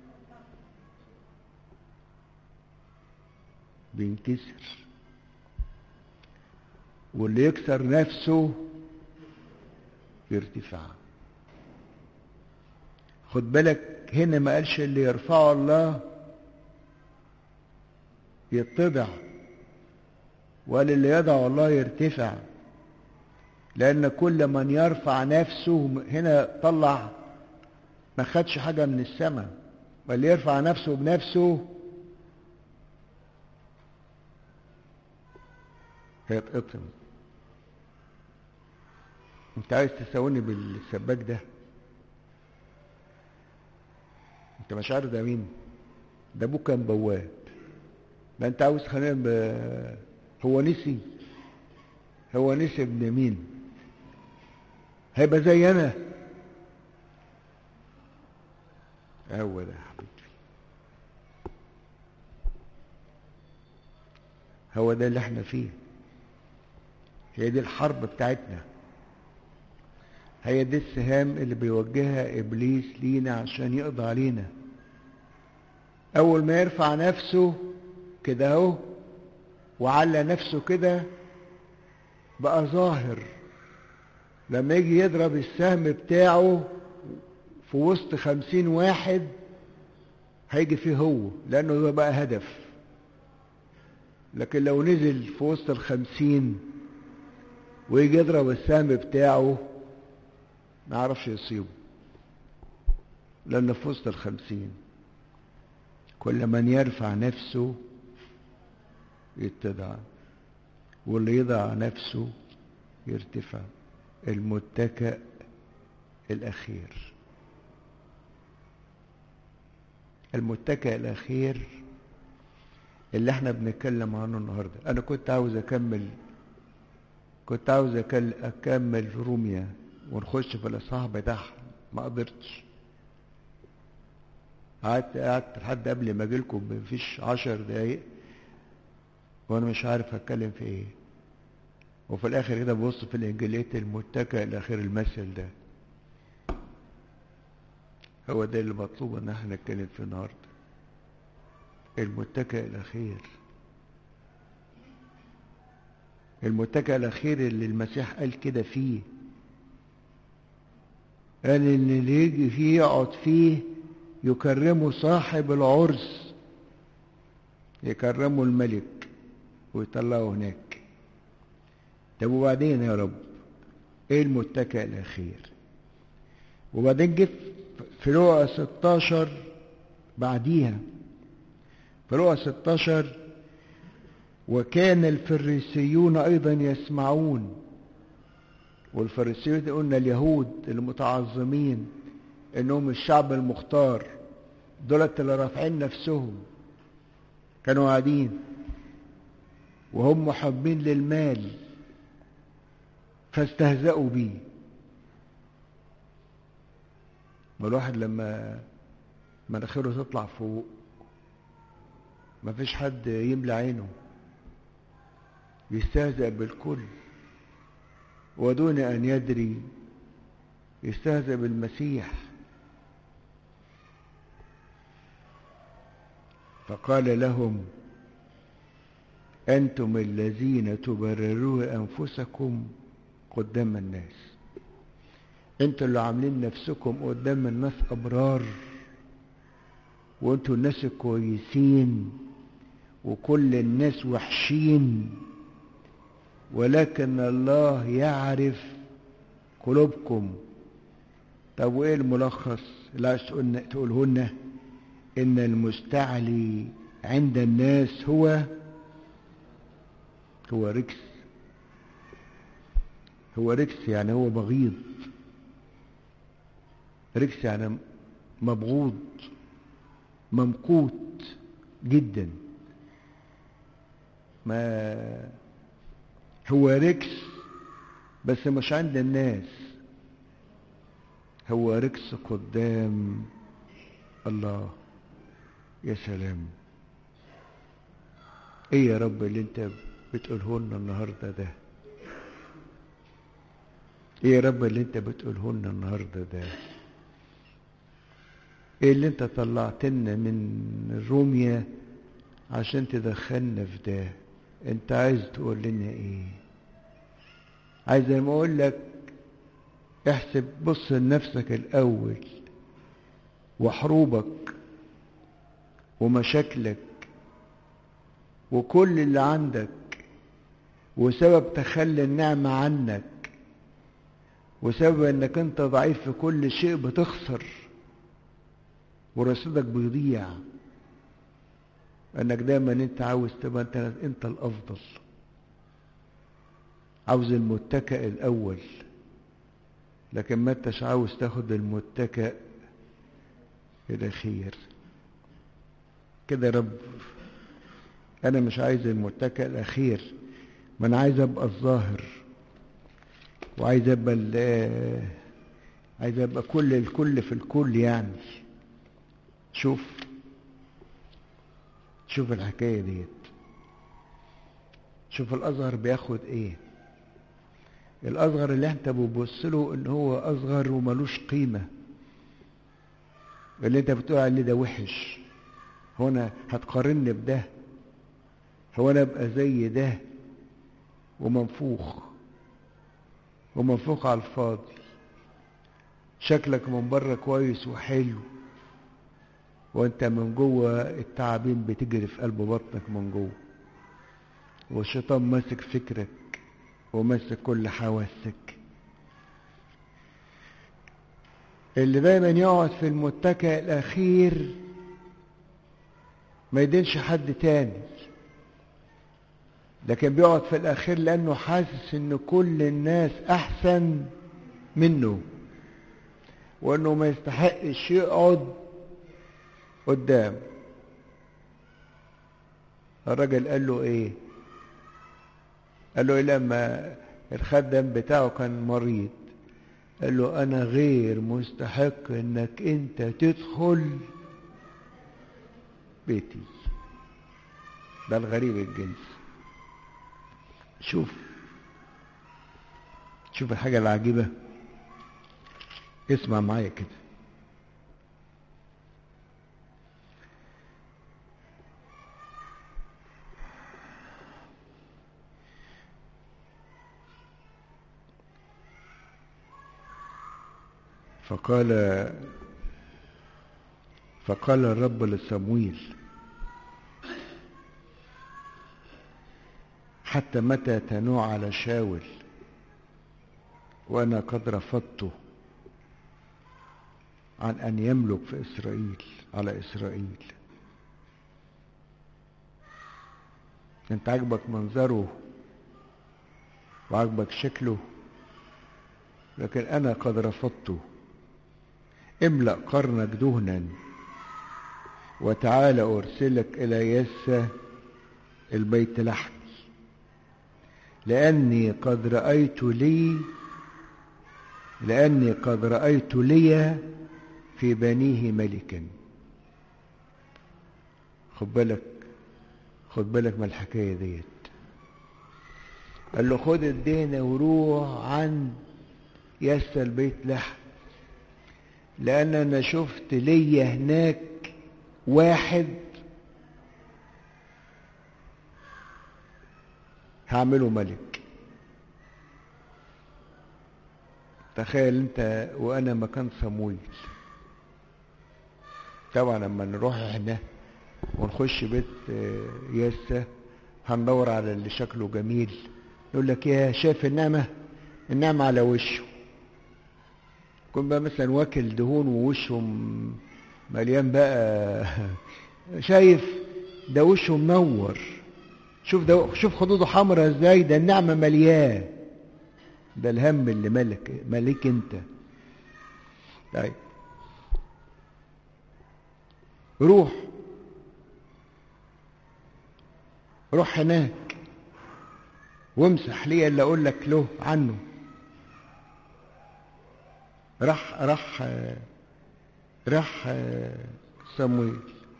بينكسر واللي يكسر نفسه يرتفع خد بالك هنا ما قالش اللي يرفعه الله يتضع وقال اللي يضع الله يرتفع لأن كل من يرفع نفسه هنا طلع ما خدش حاجة من السماء واللي يرفع نفسه بنفسه هيتقطم انت عايز تساويني بالسباك ده انت مش عارف ده مين ده ابوه كان بواب ما انت عاوز خلينا ب... هو نسي هو نسي ابن مين هيبقى زي انا هو ده يا حبيبي هو ده اللي احنا فيه هي دي الحرب بتاعتنا هي دي السهام اللي بيوجهها ابليس لينا عشان يقضي علينا اول ما يرفع نفسه كده اهو وعلى نفسه كده بقى ظاهر لما يجي يضرب السهم بتاعه في وسط خمسين واحد هيجي فيه هو لانه ده بقى هدف لكن لو نزل في وسط الخمسين ويجي يضرب السهم بتاعه ما يعرفش يصيبه لأنه في وسط الخمسين كل من يرفع نفسه يتضع واللي يضع نفسه يرتفع المتكأ الأخير المتكأ الأخير اللي احنا بنتكلم عنه النهارده انا كنت عاوز اكمل كنت عاوز اكمل في روميا ونخش في الاصحاح بتاعها ما قدرتش قعدت قعدت لحد قبل ما اجيلكم مفيش عشر دقايق وانا مش عارف هتكلم في ايه وفي الاخر كده ببص في الانجيليه المتكئ الاخير المثل ده هو ده اللي مطلوب ان احنا نتكلم فيه النهارده المتكئ الاخير المتكئ الاخير اللي المسيح قال كده فيه قال ان اللي يجي فيه يقعد فيه يكرمه صاحب العرس يكرمه الملك ويطلعه هناك طب وبعدين يا رب ايه المتكئ الاخير وبعدين جه في لقا 16 بعديها في لقا 16 وكان الفريسيون ايضا يسمعون والفريسيون قلنا اليهود المتعظمين انهم الشعب المختار دولت اللي رافعين نفسهم كانوا قاعدين وهم محبين للمال فاستهزأوا بيه ما الواحد لما مناخيره تطلع فوق ما فيش حد يملى عينه يستهزأ بالكل ودون أن يدري يستهزأ بالمسيح فقال لهم أنتم الذين تبررون أنفسكم قدام الناس انتوا اللي عاملين نفسكم قدام الناس أبرار وانتوا الناس كويسين وكل الناس وحشين ولكن الله يعرف قلوبكم طب وايه الملخص اللي عايز تقوله لنا ان المستعلي عند الناس هو هو ركس هو ركس يعني هو بغيض ركس يعني مبغوض ممقوت جدا ما هو ركس بس مش عند الناس هو ركس قدام الله يا سلام ايه يا رب اللي انت بتقوله لنا النهارده ده ايه يا رب اللي انت بتقوله لنا النهارده ده ايه اللي انت طلعت لنا من روميا عشان تدخلنا في ده انت عايز تقول لنا ايه عايز ما اقول لك احسب بص لنفسك الاول وحروبك ومشاكلك وكل اللي عندك وسبب تخلي النعمة عنك وسبب انك انت ضعيف في كل شيء بتخسر ورصيدك بيضيع انك دايما انت عاوز تبقى انت انت الافضل عاوز المتكئ الاول لكن ما انتش عاوز تاخد المتكئ الاخير كده يا رب انا مش عايز المتكئ الاخير ما انا عايز ابقى الظاهر وعايز ابقى عايز ابقى كل الكل في الكل يعني شوف شوف الحكايه ديت شوف الاصغر بياخد ايه الاصغر اللي انت بتبص له ان هو اصغر وملوش قيمه اللي انت بتقول عليه ده وحش هو انا هتقارني بده هو انا ابقى زي ده ومنفوخ ومنفوخ على الفاضي شكلك من بره كويس وحلو وانت من جوه التعابين بتجري في قلب بطنك من جوه والشيطان ماسك فكرك وماسك كل حواسك اللي دايما يقعد في المتكئ الاخير ما يدينش حد تاني لكن بيقعد في الاخير لانه حاسس ان كل الناس احسن منه وانه ما يستحقش يقعد قدام الراجل قال له ايه قال له إيه لما الخدم بتاعه كان مريض قال له انا غير مستحق انك انت تدخل بيتي ده الغريب الجنس شوف شوف الحاجة العجيبة اسمع معايا كده فقال فقال الرب لصمويل حتى متى تنوع على شاول وانا قد رفضته عن ان يملك في اسرائيل على اسرائيل انت عجبك منظره وعجبك شكله لكن انا قد رفضته املأ قرنك دهنا وتعال أرسلك إلى يسى البيت لحم لأني قد رأيت لي لأني قد رأيت لي في بنيه ملكا خد بالك خد بالك من الحكاية ديت قال له خد الدهنة وروح عند يسى البيت لحم لأن أنا شفت ليا هناك واحد هعمله ملك تخيل انت وانا مكان صمويل طبعا لما نروح احنا ونخش بيت ياسة هندور على اللي شكله جميل يقول لك يا شايف النعمة النعمة على وشه يكون بقى مثلا واكل دهون ووشه مليان بقى شايف ده وشه منور شوف ده شوف خدوده حمرا ازاي ده النعمة ملياه ده الهم اللي ملك ملك انت طيب روح روح هناك وامسح لي اللي اقول لك له عنه راح راح راح صمويل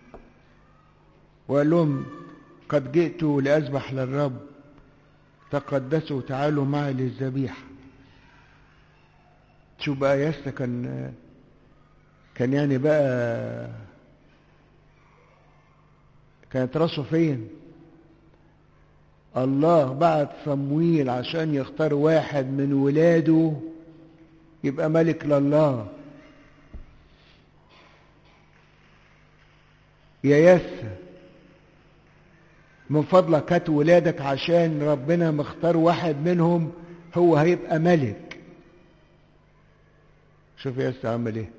وقال لهم قد جئت لأذبح للرب تقدسوا تعالوا معي للذبيحة شوف بقى ياسا كان كان يعني بقى كانت راسه فين الله بعت صمويل عشان يختار واحد من ولاده يبقى ملك لله يا ياسا من فضلك هات ولادك عشان ربنا مختار واحد منهم هو هيبقى ملك شوف ياسا عمل ايه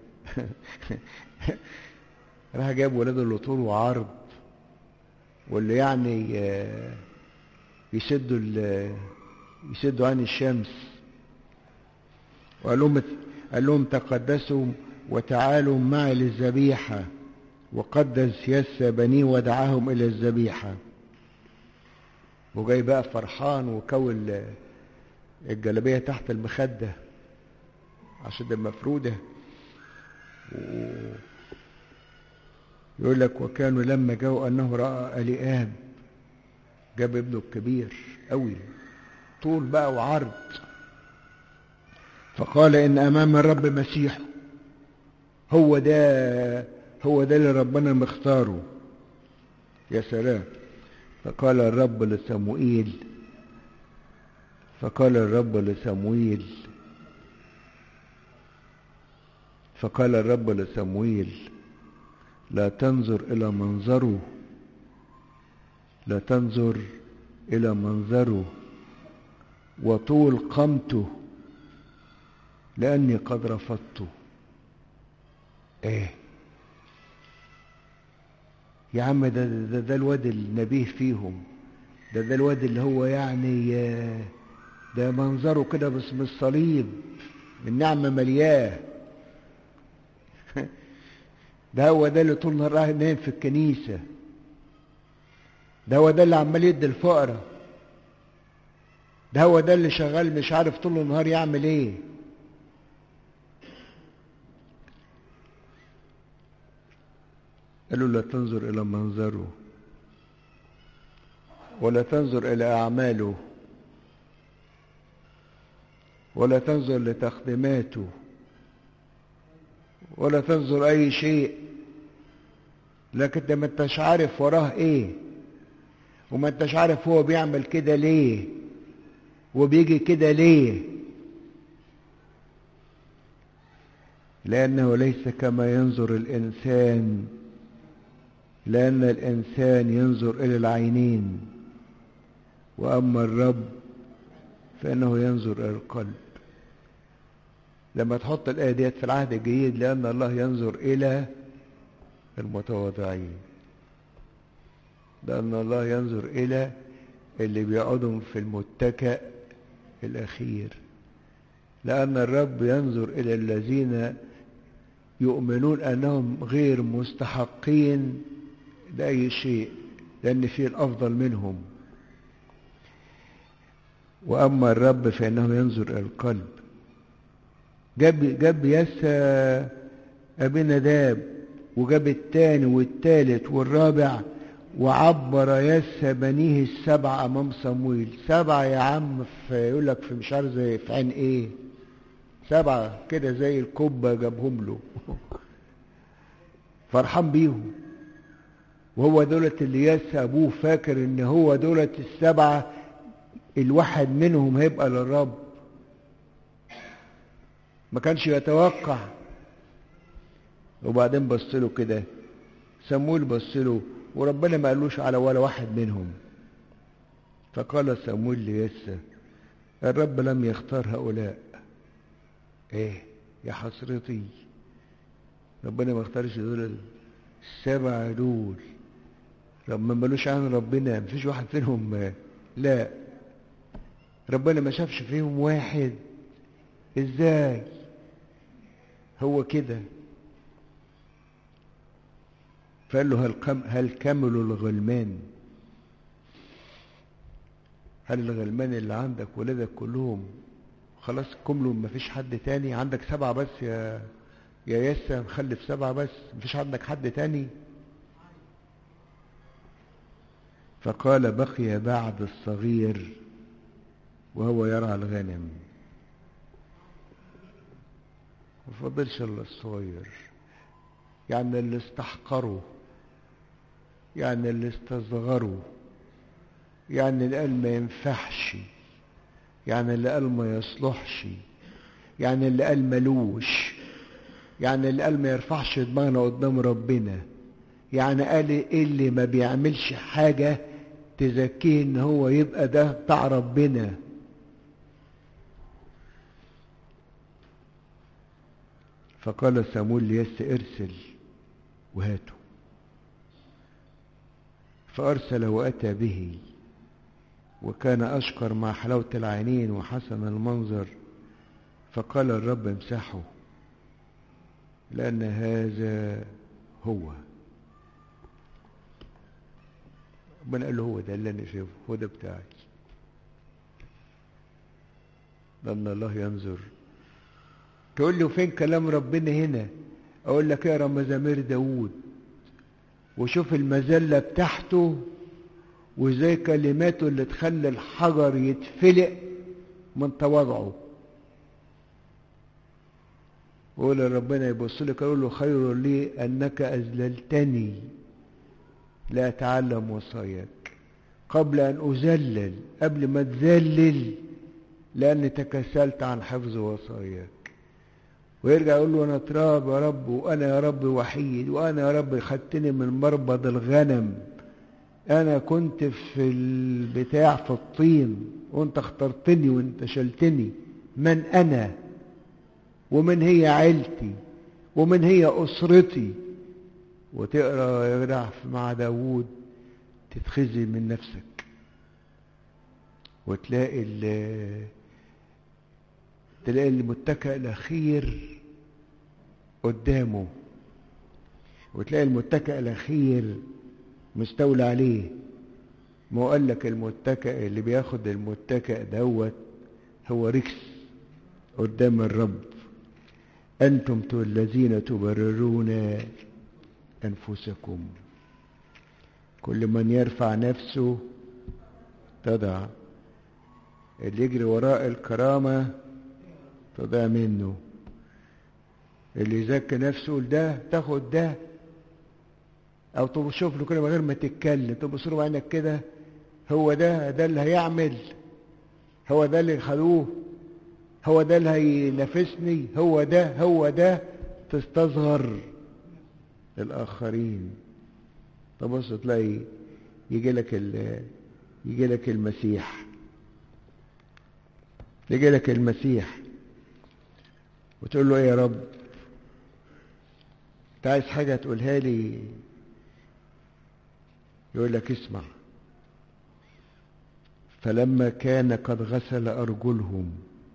راح جاب ولاده اللي طول وعرض واللي يعني يسدوا يسدوا عن الشمس وقال لهم قال لهم تقدسوا وتعالوا معي للذبيحة وقدس يسى بنيه ودعاهم إلى الذبيحة وجاي بقى فرحان وكول الجلابية تحت المخدة عشان ده مفرودة و... يقول لك وكانوا لما جاءوا أنه رأى أليآب جاب ابنه الكبير قوي طول بقى وعرض فقال إن أمام الرب مسيح هو ده هو ده اللي ربنا مختاره يا سلام فقال الرب لصموئيل فقال الرب لصموئيل فقال الرب لصموئيل لا تنظر إلى منظره لا تنظر إلى منظره وطول قامته لأني قد رفضته إيه يا عم ده ده, ده الواد النبيه فيهم ده ده الواد اللي هو يعني ده منظره كده باسم الصليب النعمة ملياه ده هو ده اللي طول النهار نايم في الكنيسة ده هو ده اللي عمال يدي الفقراء ده هو ده اللي شغال مش عارف طول النهار يعمل ايه قالوا لا تنظر إلى منظره ولا تنظر إلى أعماله ولا تنظر لتقديماته ولا تنظر أي شيء لكن انت ما انتش عارف وراه ايه وما انتش عارف هو بيعمل كده ليه وبيجي كده ليه لأنه ليس كما ينظر الإنسان لأن الإنسان ينظر إلى العينين وأما الرب فإنه ينظر إلى القلب لما تحط الآية ديت في العهد الجيد لأن الله ينظر إلى المتواضعين لأن الله ينظر إلى اللي بيقعدهم في المتكأ الأخير لأن الرب ينظر إلى الذين يؤمنون أنهم غير مستحقين لأي شيء لأن فيه الأفضل منهم وأما الرب فإنه ينظر إلى القلب جاب جاب يسى أبي نداب وجاب الثاني والثالث والرابع وعبر يسى بنيه السبع أمام صمويل سبعة يا عم في يقول لك في مش عارف زي في عين إيه سبعة كده زي الكبة جابهم له فرحان بيهم وهو دولت اللي ياسى أبوه فاكر إن هو دولت السبعة الواحد منهم هيبقى للرب ما كانش يتوقع وبعدين بص له كده سمويل بص له وربنا ما قالوش على ولا واحد منهم فقال سمويل ليسى الرب لم يختار هؤلاء ايه يا حسرتي ربنا ما اختارش دول السبعة دول لما ملوش عن ربنا مفيش واحد فيهم لا ربنا ما شافش فيهم واحد ازاي هو كده فقال له هل, كم هل كملوا الغلمان هل الغلمان اللي عندك ولادك كلهم خلاص كملوا مفيش حد تاني عندك سبعة بس يا يا يسا مخلف سبعة بس مفيش عندك حد تاني فقال بقي بعد الصغير وهو يرعى الغنم مفضلش الا الصغير يعني اللي استحقروا يعني اللي استصغروا يعني اللي قال ما ينفعش يعني اللي قال ما يصلحش يعني اللي قال ملوش يعني اللي قال ما يرفعش دماغنا قدام ربنا يعني قال ايه اللي ما بيعملش حاجة تزكيه ان هو يبقى ده بتاع ربنا فقال سامول ليس ارسل وهاته فأرسل وأتى به وكان أشقر مع حلاوة العينين وحسن المنظر فقال الرب امسحه لأن هذا هو ربنا قال له هو ده اللي أنا شايفه هو ده بتاعي لأن الله ينظر تقول له فين كلام ربنا هنا أقول لك اقرا مزامير داوود وشوف المذلة بتاعته وازاي كلماته اللي تخلي الحجر يتفلق من تواضعه وقول ربنا يبص لك يقول له خير لي انك اذللتني لا اتعلم وصاياك قبل ان اذلل قبل ما تذلل لاني تكسلت عن حفظ وصاياك ويرجع يقول له انا تراب يا رب وانا يا رب وحيد وانا يا رب خدتني من مربض الغنم انا كنت في البتاع في الطين وانت اخترتني وانت شلتني من انا ومن هي عيلتي ومن هي اسرتي وتقرا يا جدع مع داوود تتخزي من نفسك وتلاقي تلاقي المتكئ الاخير قدامه وتلاقي المتكئ الاخير مستولى عليه ما هو قال لك المتكئ اللي بياخد المتكئ دوت هو ركس قدام الرب انتم الذين تبررون انفسكم كل من يرفع نفسه تضع اللي يجري وراء الكرامه تضيع منه اللي يزكي نفسه ده تاخد ده او تشوف له كده من غير ما تتكلم تبص له بعينك كده هو ده ده اللي هيعمل هو ده اللي خدوه هو ده اللي هينافسني هو ده هو ده تستصغر الاخرين تبص تلاقي يجي لك يجي لك المسيح يجي لك المسيح وتقول له ايه يا رب انت عايز حاجه تقولها لي يقول لك اسمع فلما كان قد غسل ارجلهم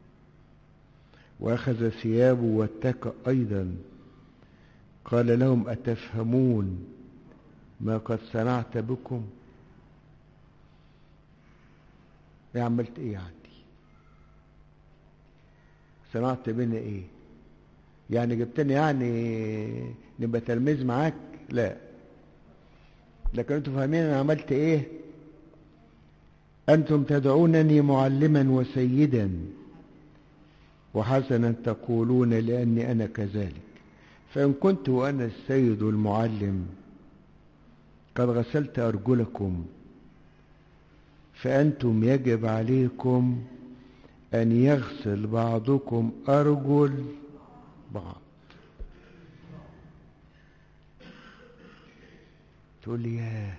واخذ ثيابه واتكأ ايضا قال لهم اتفهمون ما قد صنعت بكم ايه عملت ايه يعني صنعت بينا ايه يعني جبتني يعني نبقى تلميذ معاك لا لكن انتم فاهمين انا عملت ايه انتم تدعونني معلما وسيدا وحسنا تقولون لاني انا كذلك فان كنت وانا السيد والمعلم قد غسلت ارجلكم فانتم يجب عليكم أن يغسل بعضكم أرجل بعض تقول لي ياه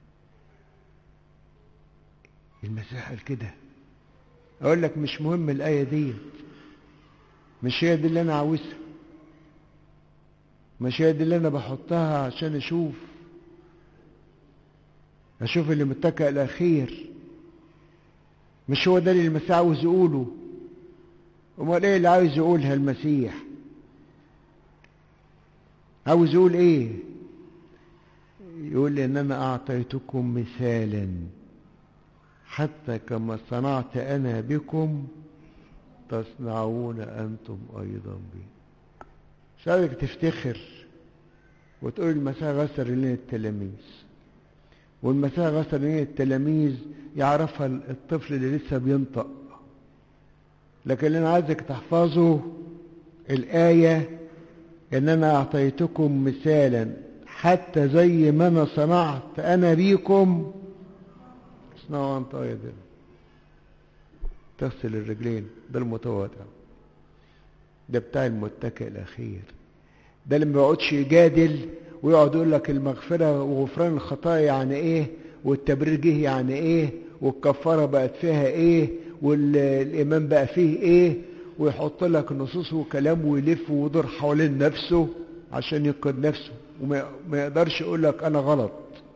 المسيح قال كده اقول لك مش مهم الايه دي مش هي دي اللي انا عاوزها مش هي دي اللي انا بحطها عشان اشوف اشوف اللي متكئ الاخير مش هو ده اللي المسيح عاوز يقوله امال ايه اللي عاوز يقولها المسيح عاوز يقول ايه يقول ان انا اعطيتكم مثالا حتى كما صنعت انا بكم تصنعون انتم ايضا بي مش عايزك تفتخر وتقول المسيح غسل رجلين التلاميذ والمسيح غسل رجلين التلاميذ يعرفها الطفل اللي لسه بينطق لكن اللي انا عايزك تحفظه الايه ان انا اعطيتكم مثالا حتى زي ما انا صنعت انا بيكم اصنعوا انت ايضا تغسل الرجلين ده المتواضع ده بتاع المتكئ الاخير ده اللي ما بيقعدش يجادل ويقعد يقول لك المغفره وغفران الخطايا يعني ايه والتبرير جه يعني ايه والكفاره بقت فيها ايه والايمان بقى فيه ايه ويحط لك نصوص وكلام ويلف ويدور حوالين نفسه عشان ينقذ نفسه وما يقدرش يقول لك انا غلط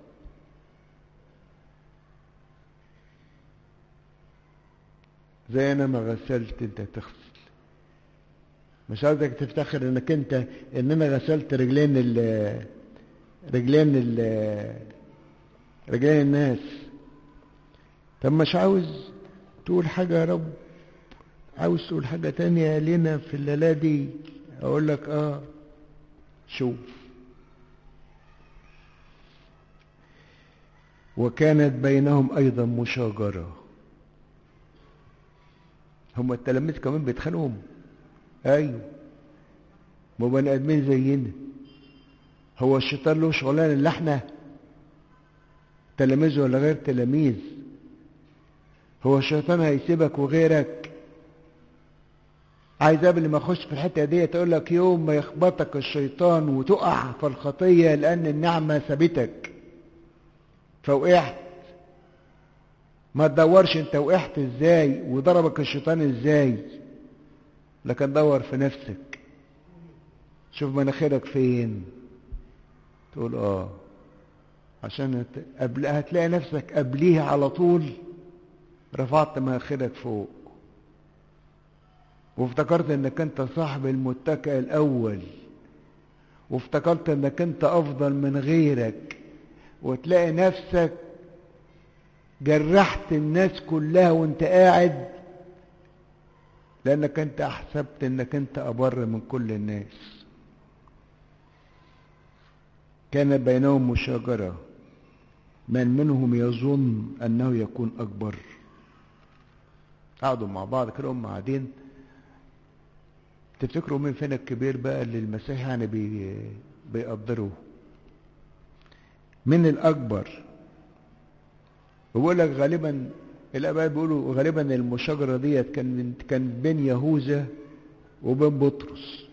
زي انا ما غسلت انت تغسل مش عايزك تفتخر انك انت ان انا غسلت رجلين ال رجلين ال رجلين الناس طب مش عاوز تقول حاجة يا رب عاوز تقول حاجة تانية لنا في الليلة دي اقول لك اه شوف وكانت بينهم ايضا مشاجرة هم التلاميذ كمان بيتخانقوا ايوه ما بني ادمين زينا هو الشيطان له شغلانه اللي احنا تلاميذ ولا غير تلاميذ هو الشيطان هيسيبك وغيرك عايز قبل ما اخش في الحته دي تقول لك يوم ما يخبطك الشيطان وتقع في الخطيه لان النعمه سابتك فوقعت ما تدورش انت وقعت ازاي وضربك الشيطان ازاي لكن دور في نفسك شوف مناخيرك فين تقول اه عشان قبل هتلاقي نفسك قبليها على طول رفعت مناخيرك فوق وافتكرت انك انت صاحب المتكئ الاول وافتكرت انك انت افضل من غيرك وتلاقي نفسك جرحت الناس كلها وانت قاعد لانك انت احسبت انك انت ابر من كل الناس كان بينهم مشاجرة من منهم يظن انه يكون اكبر قعدوا مع بعض كده هم قاعدين تفتكروا مين فينا الكبير بقى اللي المسيح يعني بي بيقدره من الاكبر بقول لك غالبا الاباء بيقولوا غالبا المشاجره ديت كان كان بين يهوذا وبين بطرس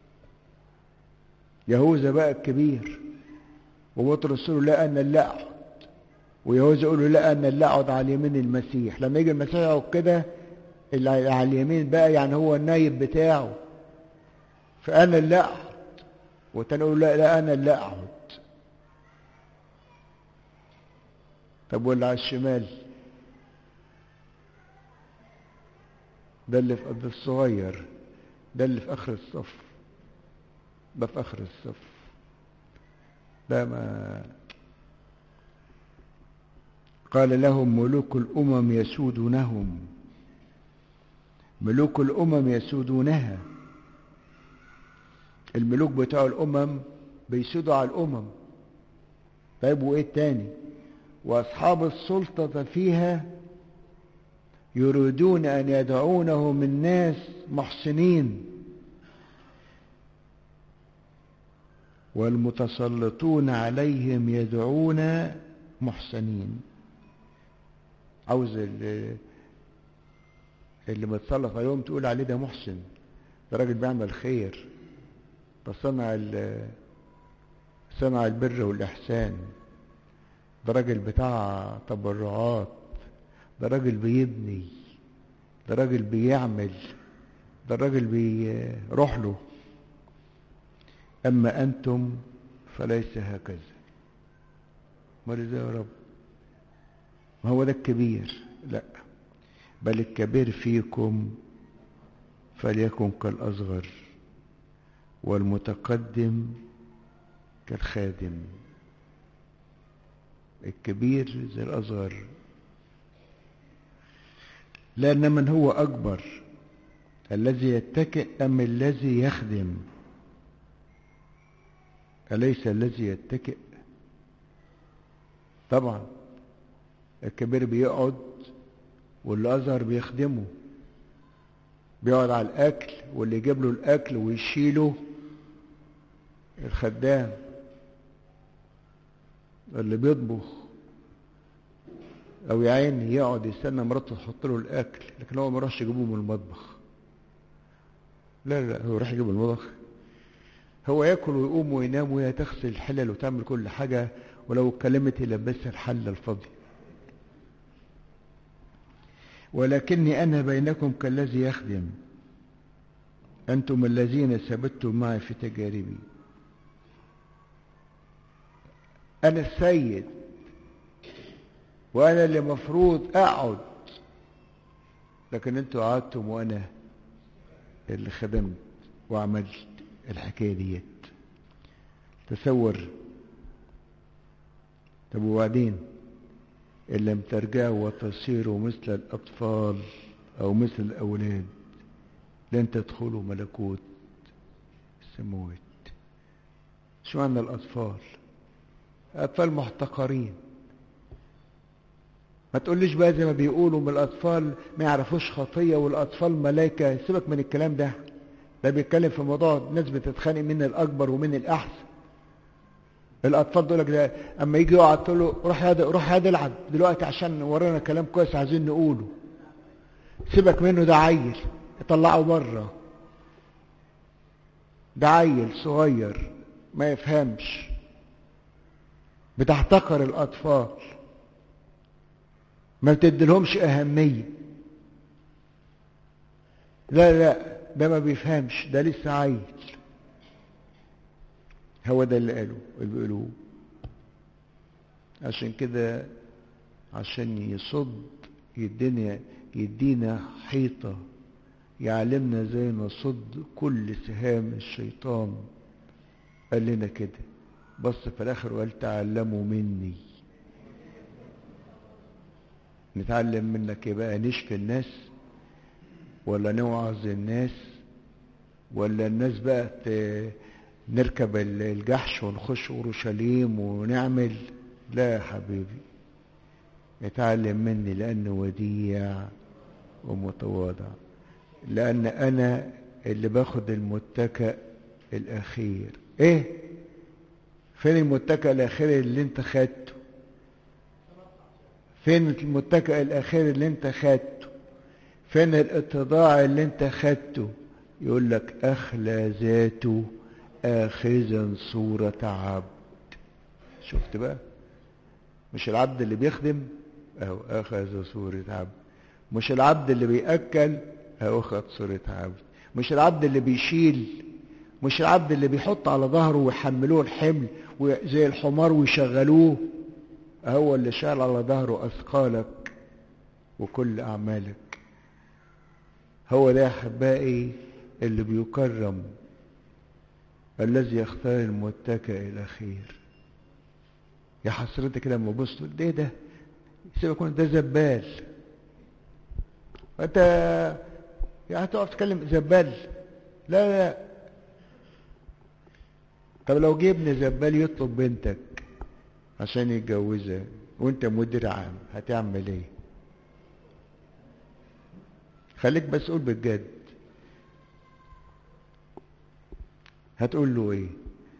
يهوذا بقى الكبير وبطرس يقول له لا انا اللي اقعد ويهوذا يقول له لا انا اللي اقعد على يمين المسيح لما يجي المسيح يقعد كده اللي على اليمين بقى يعني هو النايب بتاعه فانا اللي اقعد والتاني يقول لا لا انا اللي اقعد طب واللي على الشمال ده اللي في قد الصغير ده اللي في اخر الصف ده في اخر الصف ده ما قال لهم ملوك الامم يسودونهم ملوك الامم يسودونها الملوك بتوع الامم بيسودوا على الامم طيب وايه التاني واصحاب السلطه فيها يريدون ان يدعونهم الناس محسنين والمتسلطون عليهم يدعون محسنين عاوز اللي, اللي متسلط عليهم تقول عليه ده محسن ده راجل بيعمل خير ده صنع صنع البر والاحسان ده راجل بتاع تبرعات ده راجل بيبني ده راجل بيعمل ده الراجل بيروح له أما أنتم فليس هكذا امال ازاي يا رب ما هو ده الكبير لا بل الكبير فيكم فليكن كالأصغر والمتقدم كالخادم الكبير زي الأصغر لأن من هو أكبر الذي يتكئ أم الذي يخدم أليس الذي يتكئ طبعا الكبير بيقعد واللي أصغر بيخدمه بيقعد على الأكل واللي يجيب له الأكل ويشيله الخدام اللي بيطبخ أو يا عيني يقعد يستنى مراته تحط له الأكل لكن هو ما يروحش يجيبه من المطبخ لا لا هو يروح يجيب من المطبخ هو ياكل ويقوم وينام وهي تغسل الحلل وتعمل كل حاجة ولو اتكلمت يلبسها الحلة الفاضية ولكني أنا بينكم كالذي يخدم أنتم الذين ثبتتم معي في تجاربي أنا السيد وأنا اللي مفروض أقعد لكن أنتوا قعدتم وأنا اللي خدمت وعملت الحكاية ديت تصور طب وبعدين إن لم ترجعوا وتصيروا مثل الأطفال أو مثل الأولاد لن تدخلوا ملكوت السماوات شو معنى الأطفال أطفال محتقرين ما تقوليش بقى زي ما بيقولوا من الأطفال ما يعرفوش خطية والأطفال ملايكة سيبك من الكلام ده ده بيتكلم في موضوع ناس بتتخانق من الأكبر ومن الأحسن الأطفال دول ده أما يجي يقعد تقول له روح يا روح يا العب دلوقتي عشان ورانا كلام كويس عايزين نقوله سيبك منه ده عيل طلعه بره ده عيل صغير ما يفهمش بتحتقر الأطفال ما بتديلهمش أهمية لا لا ده ما بيفهمش ده لسه عيل هو ده اللي قاله اللي بيقولوه عشان كده عشان يصد يدينا يدينا حيطة يعلمنا ازاي نصد كل سهام الشيطان قال لنا كده بص في الاخر وقال تعلموا مني نتعلم منك ايه بقى نشفي الناس ولا نوعظ الناس ولا الناس بقى نركب الجحش ونخش اورشليم ونعمل لا يا حبيبي اتعلم مني لانه وديع ومتواضع لان انا اللي باخد المتكأ الاخير ايه فين المتكأ الاخير اللي انت خدته فين المتكأ الاخير اللي انت خدته فين الاتضاع اللي انت خدته يقول لك اخلى ذاته اخذا صورة عبد شفت بقى مش العبد اللي بيخدم اهو اخذ صورة عبد مش العبد اللي بيأكل اهو اخذ صورة عبد مش العبد اللي بيشيل مش العبد اللي بيحط على ظهره ويحملوه الحمل زي الحمار ويشغلوه هو اللي شال على ظهره اثقالك وكل اعمالك هو ده يا احبائي اللي بيكرم الذي يختار المتكئ الاخير يا حسرتك كده لما بص تقول ايه ده سيبك ده زبال انت يعني هتقف تتكلم زبال لا لا طب لو جه ابن زبال يطلب بنتك عشان يتجوزها وانت مدير عام هتعمل ايه خليك بس قول بجد هتقول له ايه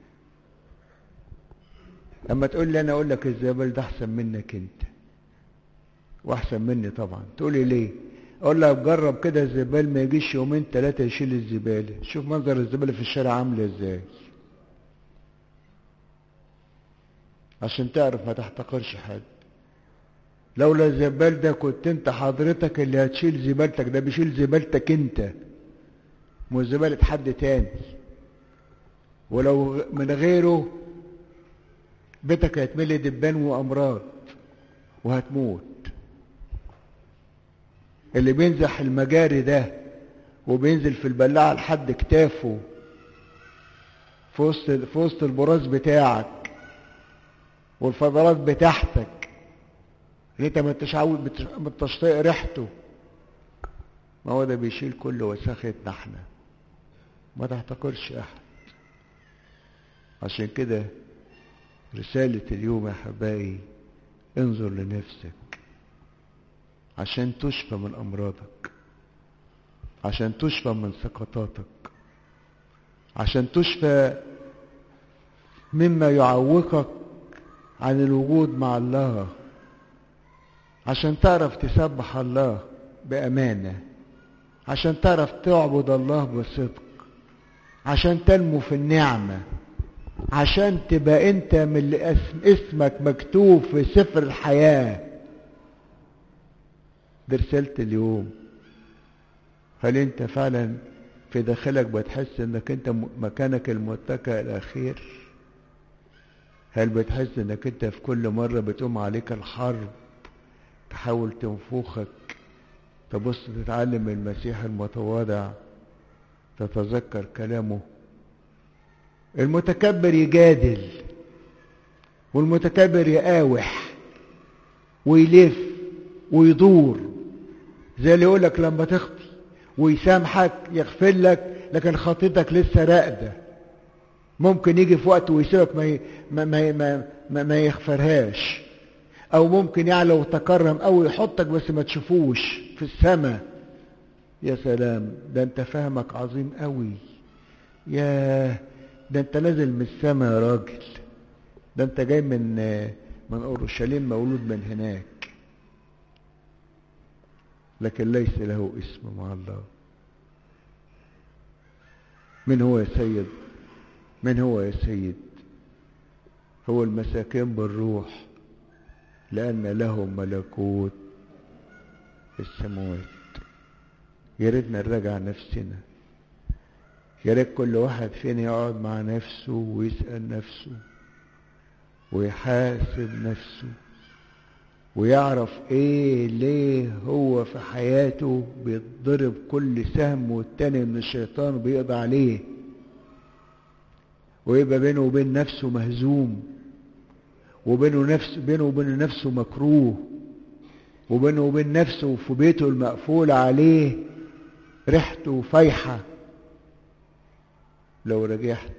لما تقول لي انا اقول لك الزبال ده احسن منك انت واحسن مني طبعا تقول لي ليه اقول لك جرب كده الزبال ما يجيش يومين ثلاثه يشيل الزباله شوف منظر الزباله في الشارع عامله ازاي عشان تعرف ما تحتقرش حد لولا الزبال ده كنت انت حضرتك اللي هتشيل زبالتك ده بيشيل زبالتك انت مش زبالة حد تاني ولو من غيره بيتك هيتملي دبان وامراض وهتموت اللي بينزح المجاري ده وبينزل في البلاعة لحد كتافه في وسط في وسط البراز بتاعك والفضلات بتاعتك اللي انت ما انتش عاوز ما انتش طايق ريحته ما هو ده بيشيل كل وساختنا احنا ما تحتقرش احد عشان كده رسالة اليوم يا حبايبي انظر لنفسك عشان تشفى من امراضك عشان تشفى من سقطاتك عشان تشفى مما يعوقك عن الوجود مع الله عشان تعرف تسبح الله بأمانة عشان تعرف تعبد الله بصدق عشان تنمو في النعمة عشان تبقى انت من اللي اسم اسمك مكتوب في سفر الحياة دي رسالة اليوم هل انت فعلا في داخلك بتحس انك انت مكانك المتكئ الاخير هل بتحس انك انت في كل مرة بتقوم عليك الحرب تحاول تنفخك تبص تتعلم من المسيح المتواضع تتذكر كلامه المتكبر يجادل والمتكبر يقاوح ويلف ويدور زي اللي يقولك لما تخطي ويسامحك يغفر لك لكن خطيتك لسه راقده ممكن يجي في وقت ويسيبك ما ما ما ما, ما, ما يغفرهاش او ممكن يعلى وتكرم او يحطك بس ما تشوفوش في السماء يا سلام ده انت فهمك عظيم قوي يا ده انت نازل من السماء يا راجل ده انت جاي من من اورشليم مولود من هناك لكن ليس له اسم مع الله من هو يا سيد من هو يا سيد هو المساكين بالروح لأن لهم ملكوت السماوات يا ريتنا نراجع نفسنا يا ريت كل واحد فينا يقعد مع نفسه ويسأل نفسه ويحاسب نفسه ويعرف ايه ليه هو في حياته بيتضرب كل سهم والتاني من الشيطان بيقضي عليه ويبقى بينه وبين نفسه مهزوم وبينه نفس بينه وبين نفسه مكروه وبينه وبين نفسه في بيته المقفول عليه ريحته فايحة لو رجعت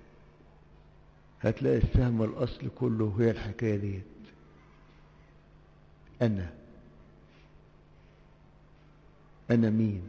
هتلاقي السهم الأصل كله هي الحكاية ديت أنا أنا مين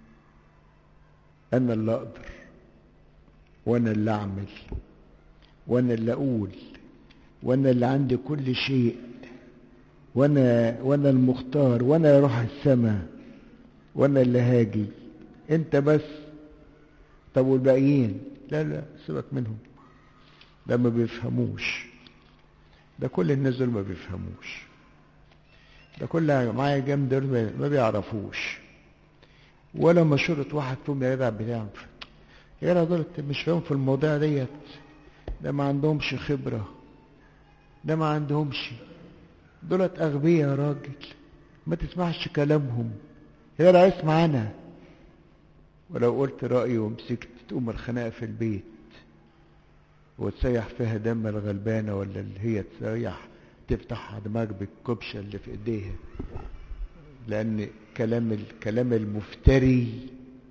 أنا اللي أقدر وأنا اللي أعمل وأنا اللي أقول وأنا اللي عندي كل شيء وأنا وأنا المختار وأنا اللي أروح السماء وأنا اللي هاجي أنت بس طب والباقيين لا لا سيبك منهم ده ما بيفهموش ده كل الناس دول ما بيفهموش ده كل معايا جنب دول ما بيعرفوش ولا مشورة واحد فيهم يا جدع بتاع يا جدع دول مش فاهم في الموضوع ديت ده ما عندهمش خبرة ده ما عندهمش دولت أغبياء يا راجل ما تسمعش كلامهم يا جدع اسمع أنا ولو قلت رأيي ومسكت تقوم الخناقة في البيت وتسيح فيها دم الغلبانة ولا اللي هي تسيح تفتح دماغ بالكبشة اللي في ايديها لأن كلام الكلام المفتري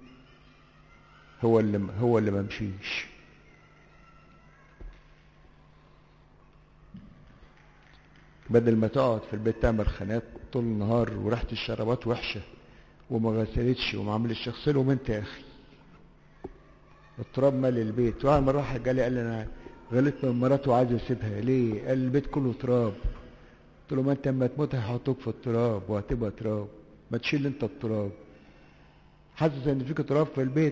هو اللي هو اللي ممشيش بدل ما تقعد في البيت تعمل خناقات طول النهار وريحة الشرابات وحشة وما غسلتش وما عملتش اغسلهم انت يا اخي التراب مال البيت واحد مرة واحد جالي قال لي انا غلطت من مراتي وعايز اسيبها ليه؟ قال البيت كله تراب قلت له ما انت اما تموت هيحطوك في التراب وهتبقى تراب ما تشيل انت التراب حاسس ان فيك تراب في البيت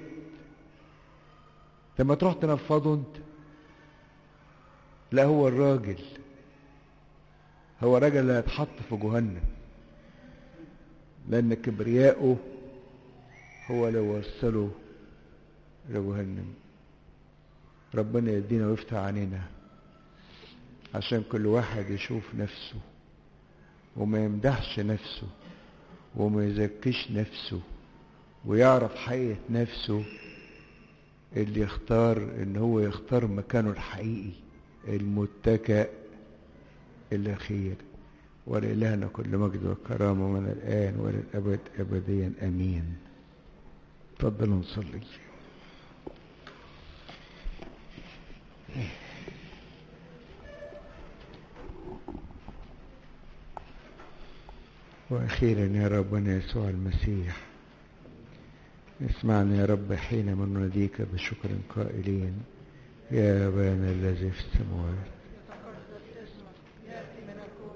لما تروح تنفضه انت لا هو الراجل هو راجل اللي هيتحط في جهنم لأن كبرياءه هو اللي وصله لجهنم ربنا يدينا ويفتح علينا عشان كل واحد يشوف نفسه وما يمدحش نفسه وما يزكيش نفسه ويعرف حقيقة نفسه اللي يختار ان هو يختار مكانه الحقيقي المتكئ الأخير ولإلهنا كل مجد وكرامة من الآن وللأبد أبديا أمين تفضلوا نصلي وأخيرا يا ربنا يسوع المسيح اسمعنا يا رب حينما نناديك بشكر قائلين يا أبانا الذي في السماوات